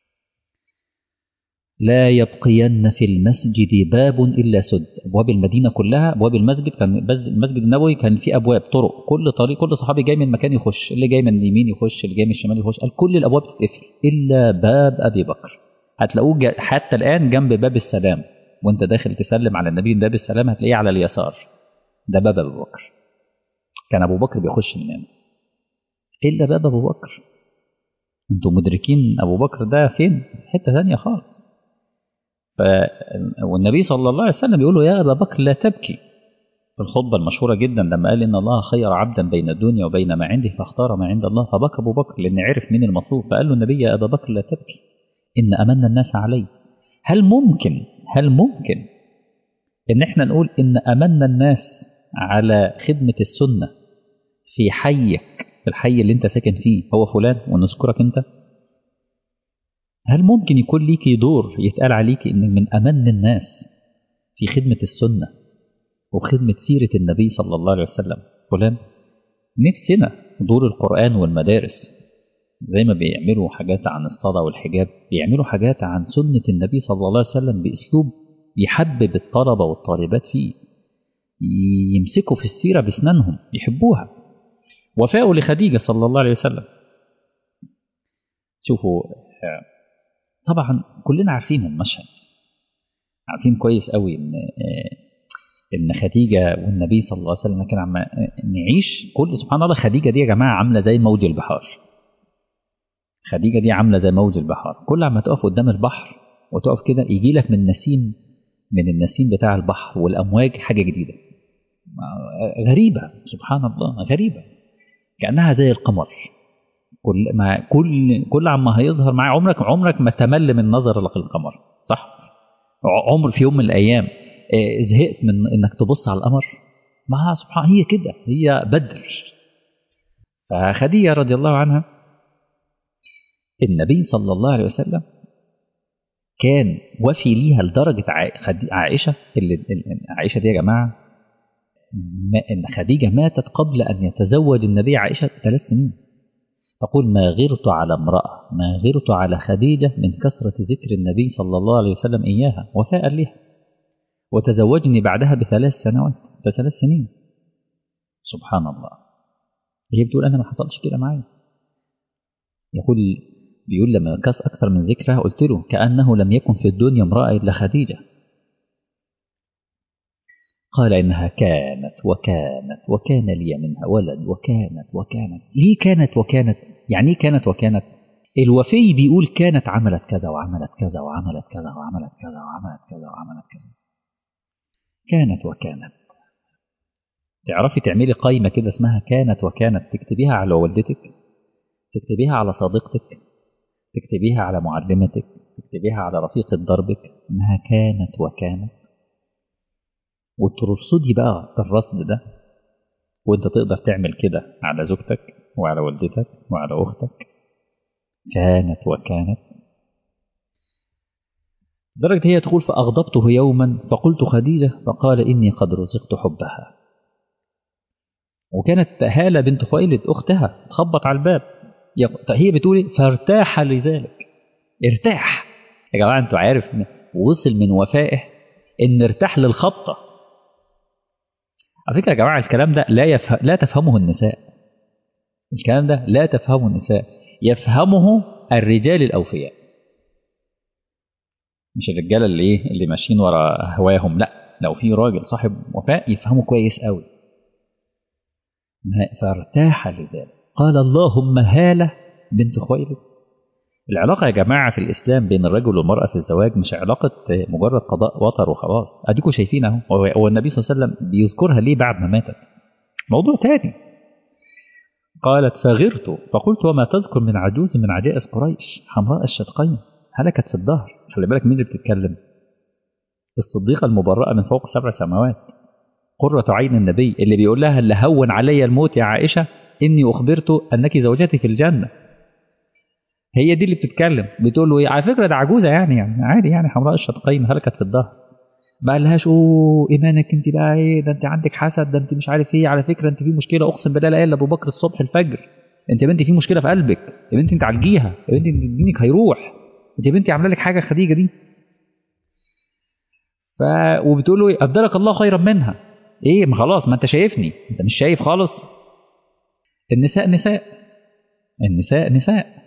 لا يبقين في المسجد باب الا سد ابواب المدينه كلها ابواب المسجد كان المسجد النبوي كان فيه ابواب طرق كل طريق كل صحابي جاي من مكان يخش اللي جاي من اليمين يخش اللي جاي من الشمال يخش قال كل الابواب تتقفل الا باب ابي بكر هتلاقوه حتى الان جنب باب السلام وانت داخل تسلم على النبي من باب السلام هتلاقيه على اليسار ده باب ابو بكر كان ابو بكر بيخش من هنا الا باب ابو بكر انتوا مدركين ابو بكر ده فين في حته ثانيه خالص ف... والنبي صلى الله عليه وسلم يقول له يا ابا بكر لا تبكي في الخطبه المشهوره جدا لما قال ان الله خير عبدا بين الدنيا وبين ما عنده فاختار ما عند الله فبكى ابو بكر لان عرف مين المطلوب فقال له النبي يا ابا بكر لا تبكي ان امن الناس علي هل ممكن هل ممكن ان احنا نقول ان امن الناس على خدمه السنه في حيك في الحي اللي انت ساكن فيه هو فلان ونذكرك انت هل ممكن يكون ليكي دور يتقال عليكي انك من امن الناس في خدمه السنه وخدمه سيره النبي صلى الله عليه وسلم فلان نفسنا دور القران والمدارس زي ما بيعملوا حاجات عن الصلاه والحجاب بيعملوا حاجات عن سنه النبي صلى الله عليه وسلم باسلوب يحبب الطلبه والطالبات فيه يمسكوا في السيره باسنانهم يحبوها وفاءوا لخديجه صلى الله عليه وسلم شوفوا طبعا كلنا عارفين المشهد عارفين كويس قوي ان ان خديجه والنبي صلى الله عليه وسلم كان عم نعيش كل سبحان الله خديجه دي يا جماعه عامله زي موج البحار خديجه دي عامله زي موج البحار كل عما تقف قدام البحر وتقف كده يجي لك من نسيم من النسيم بتاع البحر والامواج حاجه جديده غريبه سبحان الله غريبه كانها زي القمر كل ما كل كل عما هيظهر معاه عمرك عمرك ما تمل من نظر للقمر صح عمر في يوم من الايام زهقت من انك تبص على القمر ما سبحان هي كده هي بدر فخديجه رضي الله عنها النبي صلى الله عليه وسلم كان وفي ليها لدرجه عائشه اللي عائشه دي يا جماعه ان خديجه ماتت قبل ان يتزوج النبي عائشه بثلاث سنين تقول ما غرت على امرأة ما غرت على خديجة من كثرة ذكر النبي صلى الله عليه وسلم إياها وفاء لها وتزوجني بعدها بثلاث سنوات بثلاث سنين سبحان الله هي بتقول أنا ما حصلش كده معايا يقول بيقول لما كاس أكثر من ذكرها قلت له كأنه لم يكن في الدنيا امرأة إلا خديجة قال إنها كانت وكانت وكان لي منها ولد وكانت وكانت ليه كانت وكانت يعني ايه كانت وكانت الوفي بيقول كانت عملت كذا وعملت كذا وعملت كذا وعملت كذا وعملت كذا وعملت كذا كانت وكانت تعرفي تعملي قايمة كده اسمها كانت وكانت تكتبيها على والدتك تكتبيها على صديقتك تكتبيها على معلمتك تكتبيها على رفيقة دربك انها كانت وكانت وترصدي بقى الرصد ده وانت تقدر تعمل كده على زوجتك وعلى والدتك وعلى اختك كانت وكانت درجة هي تقول فأغضبته يوما فقلت خديجة فقال إني قد رزقت حبها وكانت هالة بنت خويلد أختها تخبط على الباب هي بتقول فارتاح لذلك ارتاح يا جماعة انتوا عارف وصل من وفائه ان ارتاح للخبطه على فكره يا جماعه الكلام ده لا يفهم لا تفهمه النساء الكلام ده لا تفهمه النساء يفهمه الرجال الاوفياء مش الرجاله اللي ايه اللي ماشيين ورا هواهم لا لو في راجل صاحب وفاء يفهمه كويس قوي فارتاح لذلك قال اللهم هاله بنت خويلد العلاقة يا جماعة في الإسلام بين الرجل والمرأة في الزواج مش علاقة مجرد قضاء وطر وخلاص أديكوا شايفين أهو هو النبي صلى الله عليه وسلم بيذكرها ليه بعد ما ماتت موضوع تاني قالت فغرت فقلت وما تذكر من عجوز من عجائز قريش حمراء الشدقين هلكت في الدهر خلي بالك مين اللي بتتكلم الصديقة المبرأة من فوق سبع سماوات قرة عين النبي اللي بيقول لها اللي هون علي الموت يا عائشة إني أخبرت أنك زوجتي في الجنة هي دي اللي بتتكلم بتقول له ايه على فكره ده عجوزه يعني يعني عادي يعني حمراء الشدقين هلكت في الظهر ما قالهاش اوه ايمانك انت بقى ايه ده انت عندك حسد ده انت مش عارف ايه على فكره انت في مشكله اقسم بالله لا قايل لابو بكر الصبح الفجر انت يا بنتي في مشكله في قلبك يا بنتي انت عالجيها يا بنتي دينك هيروح انت يا بنتي عامله لك حاجه خديجه دي ف وبتقول له ايه ابدلك الله خيرا منها ايه ما خلاص ما انت شايفني انت مش شايف خالص النساء نساء النساء نساء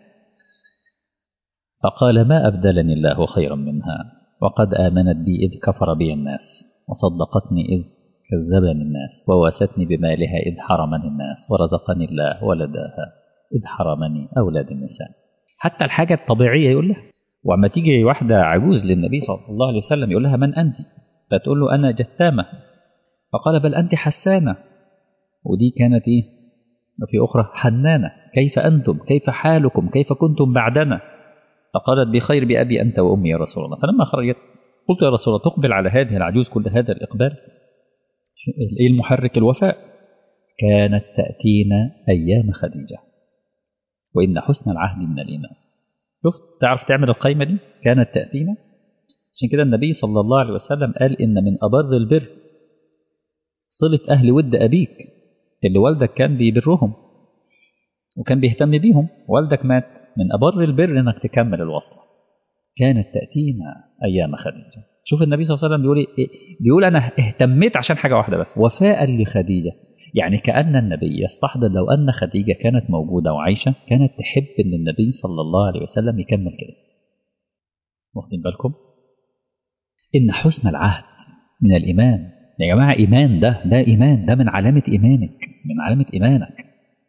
فقال ما أبدلني الله خيرا منها وقد آمنت بي إذ كفر بي الناس وصدقتني إذ كذبني الناس وواستني بمالها إذ حرمني الناس ورزقني الله ولداها إذ حرمني أولاد النساء حتى الحاجة الطبيعية يقول لها وعما تيجي واحدة عجوز للنبي صلى الله عليه وسلم يقول لها من أنت فتقول له أنا جثامة فقال بل أنت حسانة ودي كانت إيه وفي أخرى حنانة كيف أنتم كيف حالكم كيف كنتم بعدنا فقالت بخير بأبي أنت وأمي يا رسول الله فلما خرجت قلت يا رسول الله تقبل على هذه العجوز كل هذا الإقبال إيه المحرك الوفاء كانت تأتينا أيام خديجة وإن حسن العهد من الإيمان شفت تعرف تعمل القايمة دي كانت تأتينا عشان كده النبي صلى الله عليه وسلم قال إن من أبر البر صلة أهل ود أبيك اللي والدك كان بيبرهم وكان بيهتم بيهم والدك مات من أبر البر إنك تكمل الوصلة كانت تأتينا أيام خديجة شوف النبي صلى الله عليه وسلم بيقول إيه؟ بيقول أنا اهتميت عشان حاجة واحدة بس وفاء لخديجة يعني كأن النبي يستحضر لو أن خديجة كانت موجودة وعايشة كانت تحب أن النبي صلى الله عليه وسلم يكمل كده واخدين بالكم إن حسن العهد من الإيمان يا جماعة إيمان ده ده إيمان ده من علامة إيمانك من علامة إيمانك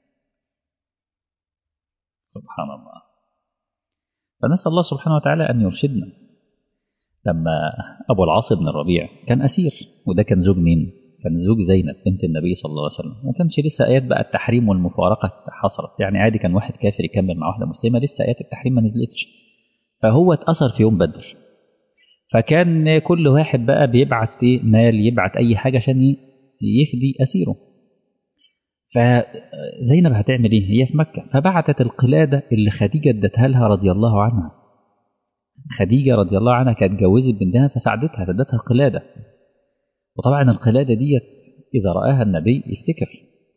سبحان الله فنسأل الله سبحانه وتعالى أن يرشدنا لما أبو العاص بن الربيع كان أسير وده كان زوج مين؟ كان زوج زينب بنت النبي صلى الله عليه وسلم وما كانش لسه آيات بقى التحريم والمفارقة حصلت يعني عادي كان واحد كافر يكمل مع واحدة مسلمة لسه آيات التحريم ما نزلتش فهو اتأثر في يوم بدر فكان كل واحد بقى بيبعت مال يبعت أي حاجة عشان يفدي أسيره فزينب هتعمل ايه هي في مكة فبعتت القلادة اللي خديجة ادتها لها رضي الله عنها خديجة رضي الله عنها كانت جوزت بنتها فساعدتها فادتها قلادة وطبعا القلادة ديت إذا رآها النبي يفتكر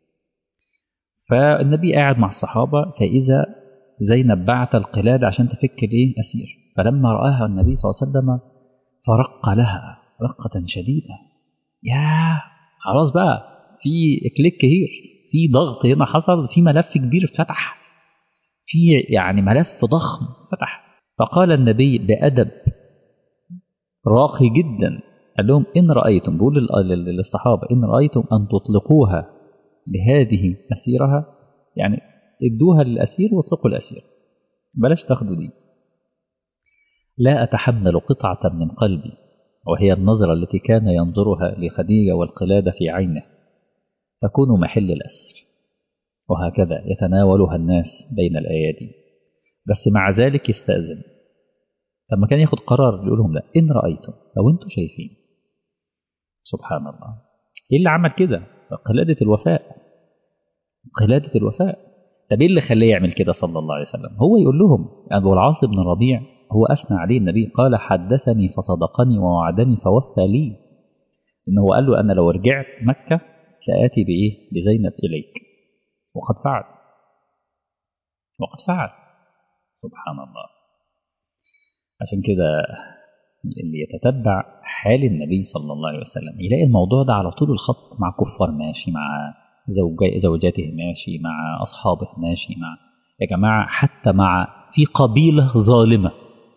فالنبي قاعد مع الصحابة فإذا زينب بعت القلادة عشان تفك الايه أسير فلما رآها النبي صلى الله عليه وسلم فرق لها رقة شديدة يا خلاص بقى في كليك كبير في ضغط هنا حصل في ملف كبير اتفتح في يعني ملف ضخم فتح فقال النبي بأدب راقي جدا قال لهم إن رأيتم بيقول للصحابة إن رأيتم أن تطلقوها لهذه أسيرها يعني ادوها للأسير واطلقوا الأسير بلاش تاخدوا دي لا أتحمل قطعة من قلبي وهي النظرة التي كان ينظرها لخديجة والقلادة في عينه تكون محل الأسر وهكذا يتناولها الناس بين الأيادي بس مع ذلك يستأذن لما كان ياخد قرار يقول لهم لا إن رأيتم لو أنتم شايفين سبحان الله إيه اللي عمل كده قلادة الوفاء قلادة الوفاء طب إيه اللي خليه يعمل كده صلى الله عليه وسلم هو يقول لهم أبو العاص بن الربيع هو أثنى عليه النبي قال حدثني فصدقني ووعدني فوفى لي إنه قال له أنا لو رجعت مكة سآتي بإيه بزينب إليك وقد فعل وقد فعل سبحان الله عشان كده اللي يتتبع حال النبي صلى الله عليه وسلم يلاقي الموضوع ده على طول الخط مع كفار ماشي مع زوجاته ماشي مع أصحابه ماشي مع يا جماعة حتى مع في قبيلة ظالمة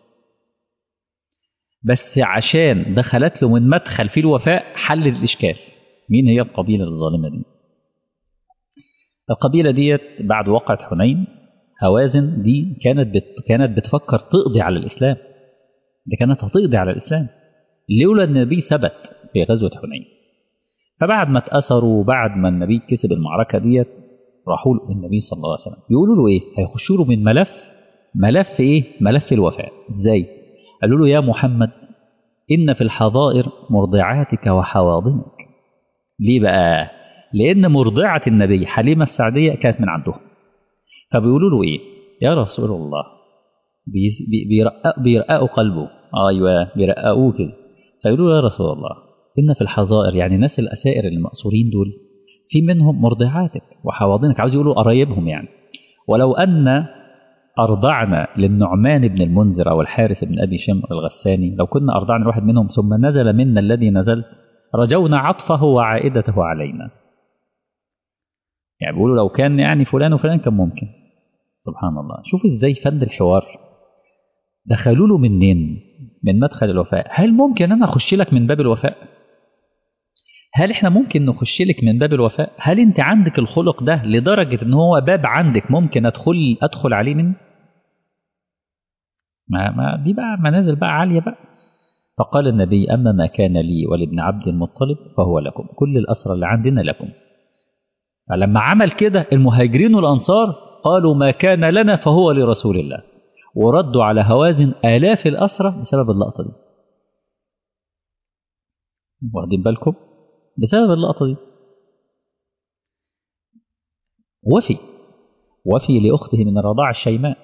بس عشان دخلت له من مدخل في الوفاء حل الإشكال مين هي القبيلة الظالمة دي القبيلة ديت بعد وقعة حنين هوازن دي كانت بت كانت بتفكر تقضي على الإسلام دي كانت هتقضي على الإسلام لولا النبي ثبت في غزوة حنين فبعد ما اتأثروا وبعد ما النبي كسب المعركة ديت راحوا له النبي صلى الله عليه وسلم يقولوا له ايه هيخشوا له من ملف ملف ايه ملف الوفاء ازاي قالوا له يا محمد ان في الحظائر مرضعاتك وحواضنك ليه بقى لان مرضعة النبي حليمة السعدية كانت من عندهم فبيقولوا له ايه يا رسول الله بي- بي- بيرقق بيرققوا قلبه ايوه بيرققوه كده فيقولوا له يا رسول الله ان في الحظائر يعني ناس الاسائر المأسورين دول في منهم مرضعاتك وحواضنك عاوز يقولوا قرايبهم يعني ولو ان ارضعنا للنعمان بن المنذر او الحارث بن ابي شمر الغساني لو كنا ارضعنا واحد منهم ثم نزل منا الذي نزلت رجونا عطفه وعائدته علينا يعني بيقولوا لو كان يعني فلان وفلان كان ممكن سبحان الله شوف ازاي فند الحوار دخلوا له منين من مدخل الوفاء هل ممكن انا اخش لك من باب الوفاء هل احنا ممكن نخش لك من باب الوفاء هل انت عندك الخلق ده لدرجة ان هو باب عندك ممكن ادخل ادخل عليه منه ما, ما دي بقى منازل بقى عالية بقى فقال النبي أما ما كان لي ولابن عبد المطلب فهو لكم كل الأسرى اللي عندنا لكم فلما عمل كده المهاجرين والأنصار قالوا ما كان لنا فهو لرسول الله وردوا على هوازن آلاف الأسرى بسبب اللقطة دي واخدين بالكم بسبب اللقطة دي وفي وفي لأخته من الرضاعة الشيماء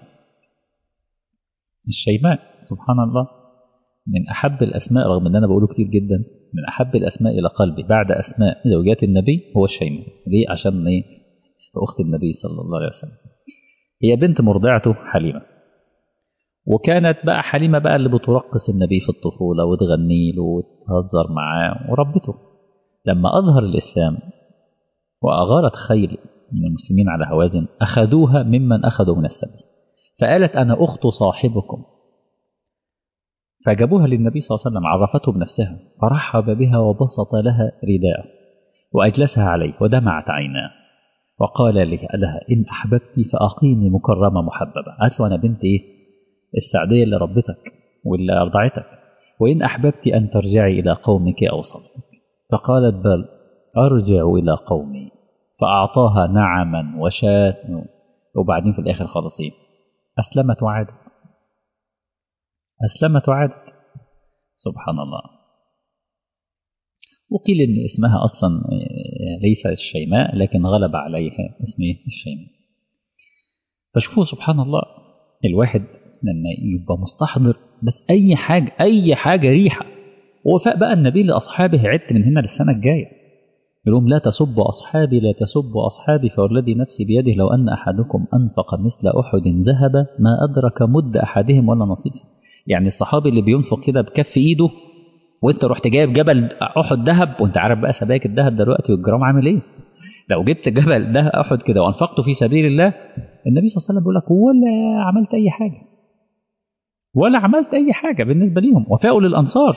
الشيماء سبحان الله من أحب الأسماء رغم أن أنا بقوله كتير جدا من أحب الأسماء إلى قلبي بعد أسماء زوجات النبي هو الشيماء ليه عشان إيه أخت النبي صلى الله عليه وسلم هي بنت مرضعته حليمة وكانت بقى حليمة بقى اللي بترقص النبي في الطفولة وتغني له وتهزر معاه وربته لما أظهر الإسلام وأغارت خيل من المسلمين على هوازن أخذوها ممن أخذوا من السبي فقالت أنا أخت صاحبكم فجابوها للنبي صلى الله عليه وسلم عرفته بنفسها فرحب بها وبسط لها رداءه وأجلسها عليه ودمعت عيناه وقال لها إن أحببت فأقيمي مكرمة محببة قالت له أنا بنت إيه السعدية اللي ربتك واللي أرضعتك وإن أحببت أن ترجعي إلى قومك أوصلتك فقالت بل أرجع إلى قومي فأعطاها نعما وشاة وبعدين في الآخر خالص إيه أسلمت وعادت أسلمت وعادت سبحان الله وقيل إن اسمها أصلا ليس الشيماء لكن غلب عليها اسم الشيماء فشوفوا سبحان الله الواحد لما يبقى مستحضر بس أي حاجة أي حاجة ريحة ووفاء بقى النبي لأصحابه عدت من هنا للسنة الجاية يقول لهم لا تسبوا أصحابي لا تسبوا أصحابي فوالذي نفسي بيده لو أن أحدكم أنفق مثل أحد ذهب ما أدرك مد أحدهم ولا نصيفه يعني الصحابي اللي بينفق كده بكف إيده وانت رحت جايب جبل احد ذهب وانت عارف بقى سبائك الذهب دلوقتي والجرام عامل ايه لو جبت جبل ده احد كده وانفقته في سبيل الله النبي صلى الله عليه وسلم بيقول لك ولا عملت اي حاجه ولا عملت اي حاجه بالنسبه ليهم وفاءوا للانصار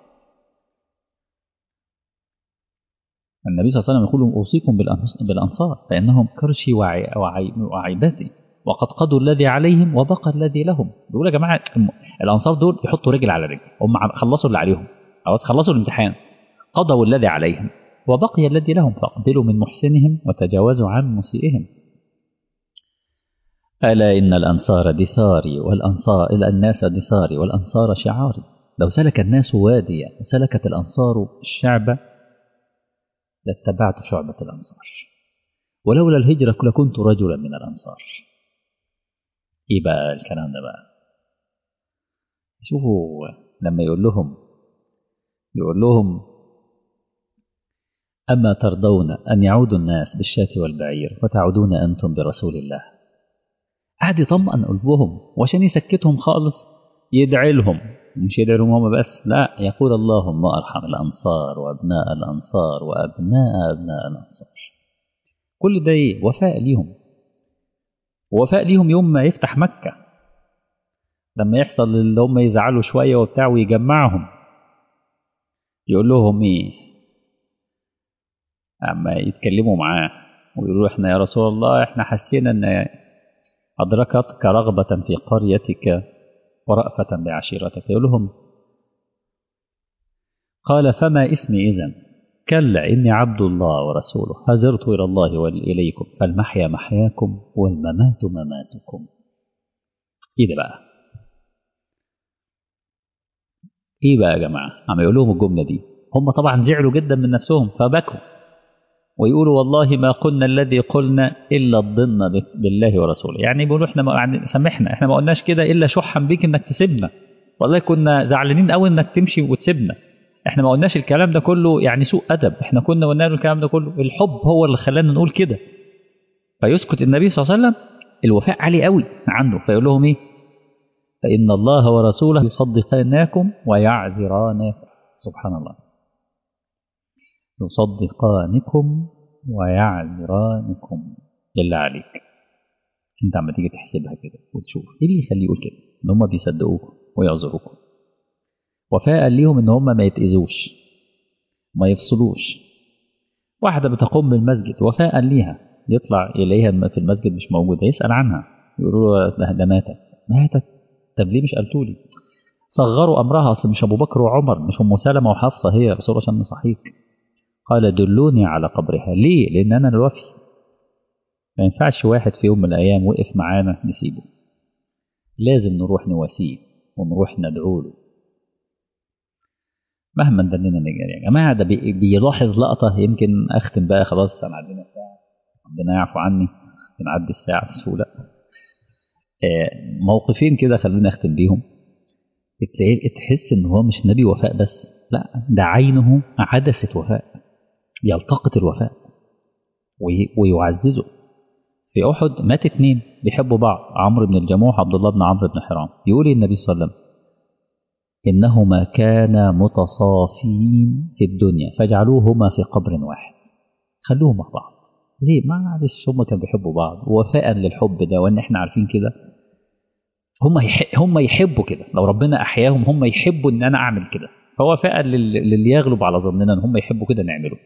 النبي صلى الله عليه وسلم يقول اوصيكم بالانصار فانهم كرشي وعي وعي وعيبتي وقد قضوا الذي عليهم وبقى الذي لهم بيقول يا جماعه الانصار دول يحطوا رجل على رجل هم خلصوا اللي عليهم خلاص خلصوا الامتحان قضوا الذي عليهم وبقي الذي لهم فاقبلوا من محسنهم وتجاوزوا عن مسيئهم ألا إن الأنصار دثاري والأنصار إلى الناس دثاري والأنصار شعاري لو سلك الناس واديا وسلكت الأنصار الشعب لاتبعت شعبة الأنصار ولولا الهجرة لكنت رجلا من الأنصار إيه بقى الكلام ده بقى شوفوا لما يقول لهم يقول لهم أما ترضون أن يعود الناس بالشاة والبعير وتعودون أنتم برسول الله قعد يطمئن قلوبهم وعشان يسكتهم خالص يدعي لهم مش يدعي لهم هم بس لا يقول اللهم أرحم الأنصار وأبناء الأنصار وأبناء أبناء الأنصار كل ده إيه وفاء ليهم وفاء ليهم يوم ما يفتح مكة لما يحصل اللي هم يزعلوا شوية وبتاع ويجمعهم يقول لهم ايه اما يتكلموا معاه ويقولوا احنا يا رسول الله احنا حسينا ان ادركتك رغبة في قريتك ورأفة بعشيرتك يقول لهم قال فما اسمي اذا كلا إني عبد الله ورسوله هزرت إلى الله وإليكم فالمحيا محياكم والممات مماتكم إيه ده بقى إيه بقى يا جماعة عم يقول لهم الجملة دي هم طبعا زعلوا جدا من نفسهم فبكوا ويقولوا والله ما قلنا الذي قلنا إلا الظن بالله ورسوله يعني بيقولوا إحنا ما يعني سامحنا إحنا ما قلناش كده إلا شحا بيك إنك تسيبنا والله كنا زعلانين قوي إنك تمشي وتسيبنا احنا ما قلناش الكلام ده كله يعني سوء ادب احنا كنا قلنا له الكلام ده كله الحب هو اللي خلانا نقول كده فيسكت النبي صلى الله عليه وسلم الوفاء عالي قوي عنده فيقول لهم ايه فان الله ورسوله يصدقانكم ويعذرانكم سبحان الله يصدقانكم ويعذرانكم بالله عليك انت عم تيجي تحسبها كده وتشوف ايه اللي يخليه يقول كده ان هم بيصدقوكم ويعذروكم وفاء ليهم ان هم ما يتأذوش ما يفصلوش واحدة بتقوم بالمسجد وفاء ليها يطلع إليها في المسجد مش موجودة يسأل عنها يقولوا له ده, ده ماتت ماتت طب ليه مش قلتوا لي صغروا أمرها أصل مش أبو بكر وعمر مش أم سلمة وحفصة هي رسول الله عشان نصحيك قال دلوني على قبرها ليه لأن أنا الوفي ما ينفعش واحد في يوم من الأيام وقف معانا نسيبه لازم نروح نواسيه ونروح ندعو له مهما دلنا نجري يا جماعه ده بي بيلاحظ لقطه يمكن اختم بقى خلاص انا عندنا ساعه ربنا يعفو عني بنعدي الساعه بسهوله آه موقفين كده خليني اختم بيهم تلاقيه تحس ان هو مش نبي وفاء بس لا ده عينه عدسه وفاء يلتقط الوفاء ويعززه في احد مات اتنين بيحبوا بعض عمرو بن الجموح عبد الله بن عمرو بن حرام يقول النبي صلى الله عليه وسلم إنهما كانا متصافين في الدنيا فاجعلوهما في قبر واحد خلوهم مع بعض ليه معلش هما كانوا بيحبوا بعض وفاء للحب ده وان احنا عارفين كده هم يح... هم يحبوا كده لو ربنا احياهم هم يحبوا ان انا اعمل كده فوفاء لل... للي يغلب على ظننا ان هم يحبوا كده نعمله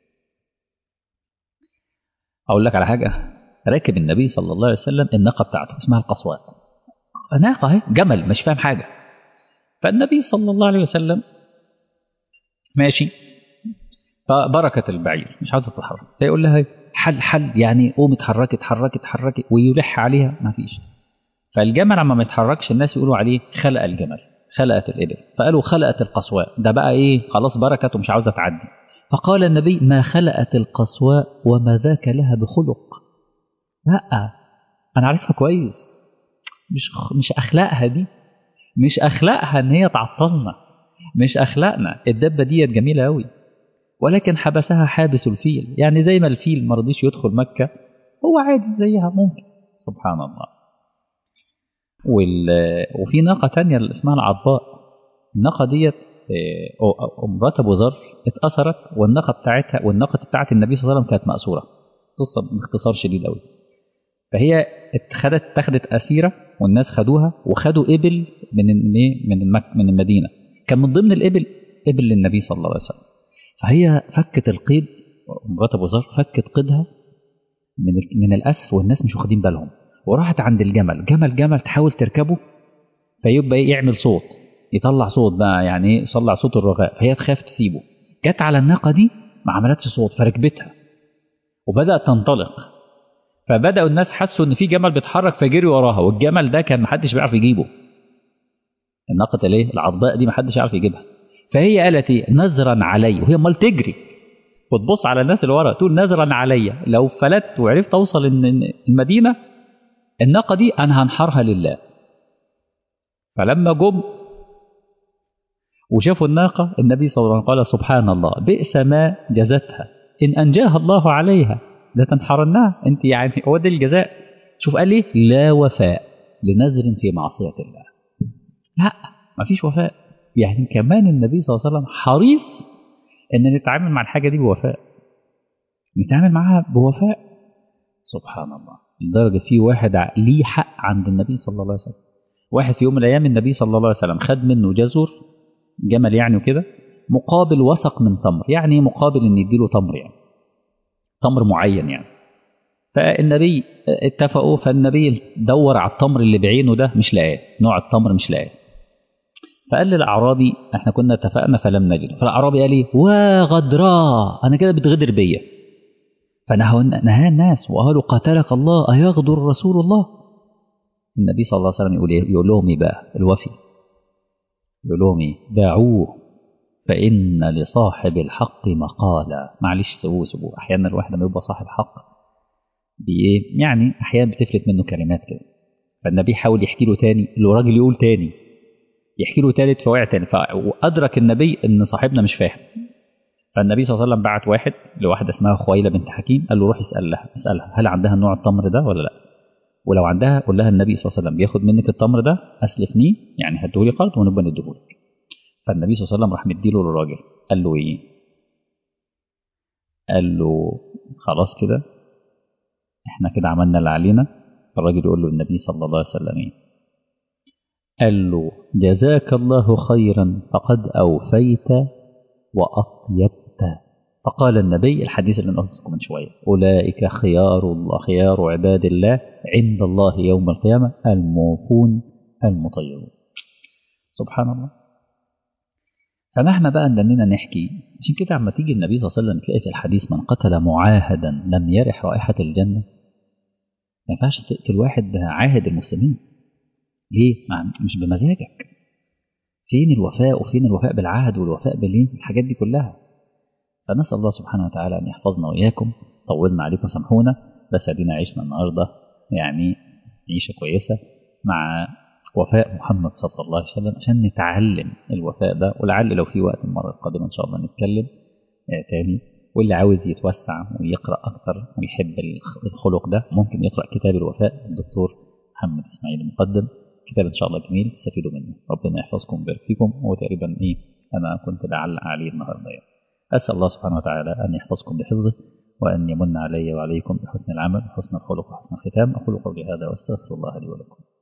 اقول لك على حاجه راكب النبي صلى الله عليه وسلم الناقه بتاعته اسمها القصواء ناقه اهي جمل مش فاهم حاجه فالنبي صلى الله عليه وسلم ماشي فبركة البعير مش عاوزة تتحرك فيقول لها حل حل يعني قومي اتحركي اتحركي اتحركي ويلح عليها ما فيش فالجمل عما ما يتحركش الناس يقولوا عليه خلق الجمل خلقت الإبل فقالوا خلقت القصواء ده بقى إيه خلاص بركته مش عاوزة تعدي فقال النبي ما خلقت القصواء وما ذاك لها بخلق لا أنا عارفها كويس مش مش أخلاقها دي مش اخلاقها ان هي تعطلنا مش اخلاقنا الدبه ديت جميله قوي ولكن حبسها حابس الفيل يعني زي ما الفيل ما رضيش يدخل مكه هو عادي زيها ممكن سبحان الله وال... وفي ناقه تانية اللي اسمها العضاء الناقه ديت مرات ابو ذر اتأثرت والناقه بتاعتها والناقه بتاعت النبي صلى الله عليه وسلم كانت مأسوره قصه باختصار شديد قوي فهي اتخذت اتخذت اسيره والناس خدوها وخدوا ابل من ايه من المك من المدينه كان من ضمن الابل ابل للنبي صلى الله عليه وسلم فهي فكت القيد مرات ابو ذر فكت قيدها من من الاسر والناس مش واخدين بالهم وراحت عند الجمل جمل جمل تحاول تركبه فيبقى يعمل صوت يطلع صوت بقى يعني يطلع صوت الرغاء فهي تخاف تسيبه جت على الناقه دي ما عملتش صوت فركبتها وبدات تنطلق فبداوا الناس حسوا ان في جمل بيتحرك فجري وراها والجمل ده كان محدش بيعرف يجيبه الناقه الايه العضاء دي محدش يعرف يجيبها فهي قالت ايه نذرا علي وهي امال تجري وتبص على الناس اللي ورا تقول نذرا علي لو فلت وعرفت اوصل المدينه الناقه دي انا هنحرها لله فلما جم وشافوا الناقه النبي صلى الله عليه وسلم قال سبحان الله بئس ما جزتها ان انجاها الله عليها ده تنحرنها انت يعني هو ده الجزاء شوف قال ايه لا وفاء لنذر في معصيه الله لا ما فيش وفاء يعني كمان النبي صلى الله عليه وسلم حريص ان نتعامل مع الحاجه دي بوفاء نتعامل معاها بوفاء سبحان الله لدرجه في واحد ليه حق عند النبي صلى الله عليه وسلم واحد في يوم من الايام النبي صلى الله عليه وسلم خد منه جزر جمل يعني وكده مقابل وسق من تمر يعني مقابل ان يديله تمر يعني تمر معين يعني فالنبي اتفقوا فالنبي دور على التمر اللي بعينه ده مش لاقاه نوع التمر مش لاقاه فقال للأعرابي احنا كنا اتفقنا فلم نجد فالأعرابي قال لي وغدراء أنا كده بتغدر بيا فنهى نهى الناس وقالوا قاتلك الله أيغدر رسول الله النبي صلى الله عليه وسلم يقول, يقول لهم ايه بقى الوفي يقول لهم ايه دعوه فإن لصاحب الحق مقالا معلش سيبوه سيبوه أحيانا الواحد لما يبقى صاحب حق بإيه يعني أحيانا بتفلت منه كلمات كده فالنبي حاول يحكي له تاني الراجل يقول تاني يحكي له تالت فوقع تاني فأدرك النبي إن صاحبنا مش فاهم فالنبي صلى الله عليه وسلم بعت واحد لواحدة اسمها خويلة بنت حكيم قال له روح اسأل لها اسألها هل عندها نوع التمر ده ولا لا ولو عندها قول لها النبي صلى الله عليه وسلم بياخد منك التمر ده اسلفنيه يعني هديهولي قرض ونبقى نديهولك فالنبي صلى الله عليه وسلم راح مديله للراجل قال له ايه قال له خلاص كده احنا كده عملنا اللي علينا الراجل يقول له النبي صلى الله عليه وسلم ايه قال له جزاك الله خيرا فقد اوفيت واطيبت فقال النبي الحديث اللي قلت لكم من شويه اولئك خيار الله خيار عباد الله عند الله يوم القيامه الموفون المطيرون سبحان الله فمهما بقى اننا نحكي عشان كده عما تيجي النبي صلى الله عليه وسلم تلاقي في الحديث من قتل معاهدا لم يرح رائحه الجنه ما ينفعش تقتل واحد عاهد المسلمين ليه؟ مش بمزاجك فين الوفاء وفين الوفاء بالعهد والوفاء بالايه؟ الحاجات دي كلها فنسال الله سبحانه وتعالى ان يحفظنا واياكم طولنا عليكم سامحونا بس ادينا عشنا النهارده يعني عيشه كويسه مع وفاء محمد صلى الله عليه وسلم عشان نتعلم الوفاء ده ولعل لو في وقت المرة القادمة إن شاء الله نتكلم آه تاني واللي عاوز يتوسع ويقرأ أكتر ويحب الخلق ده ممكن يقرأ كتاب الوفاء للدكتور محمد إسماعيل المقدم كتاب إن شاء الله جميل تستفيدوا منه ربنا يحفظكم ويبارك فيكم هو تقريبا إيه أنا كنت بعلق عليه النهارده يعني أسأل الله سبحانه وتعالى أن يحفظكم بحفظه وأن يمن علي وعليكم بحسن العمل وحسن الخلق وحسن الختام أقول قولي هذا وأستغفر الله لي ولكم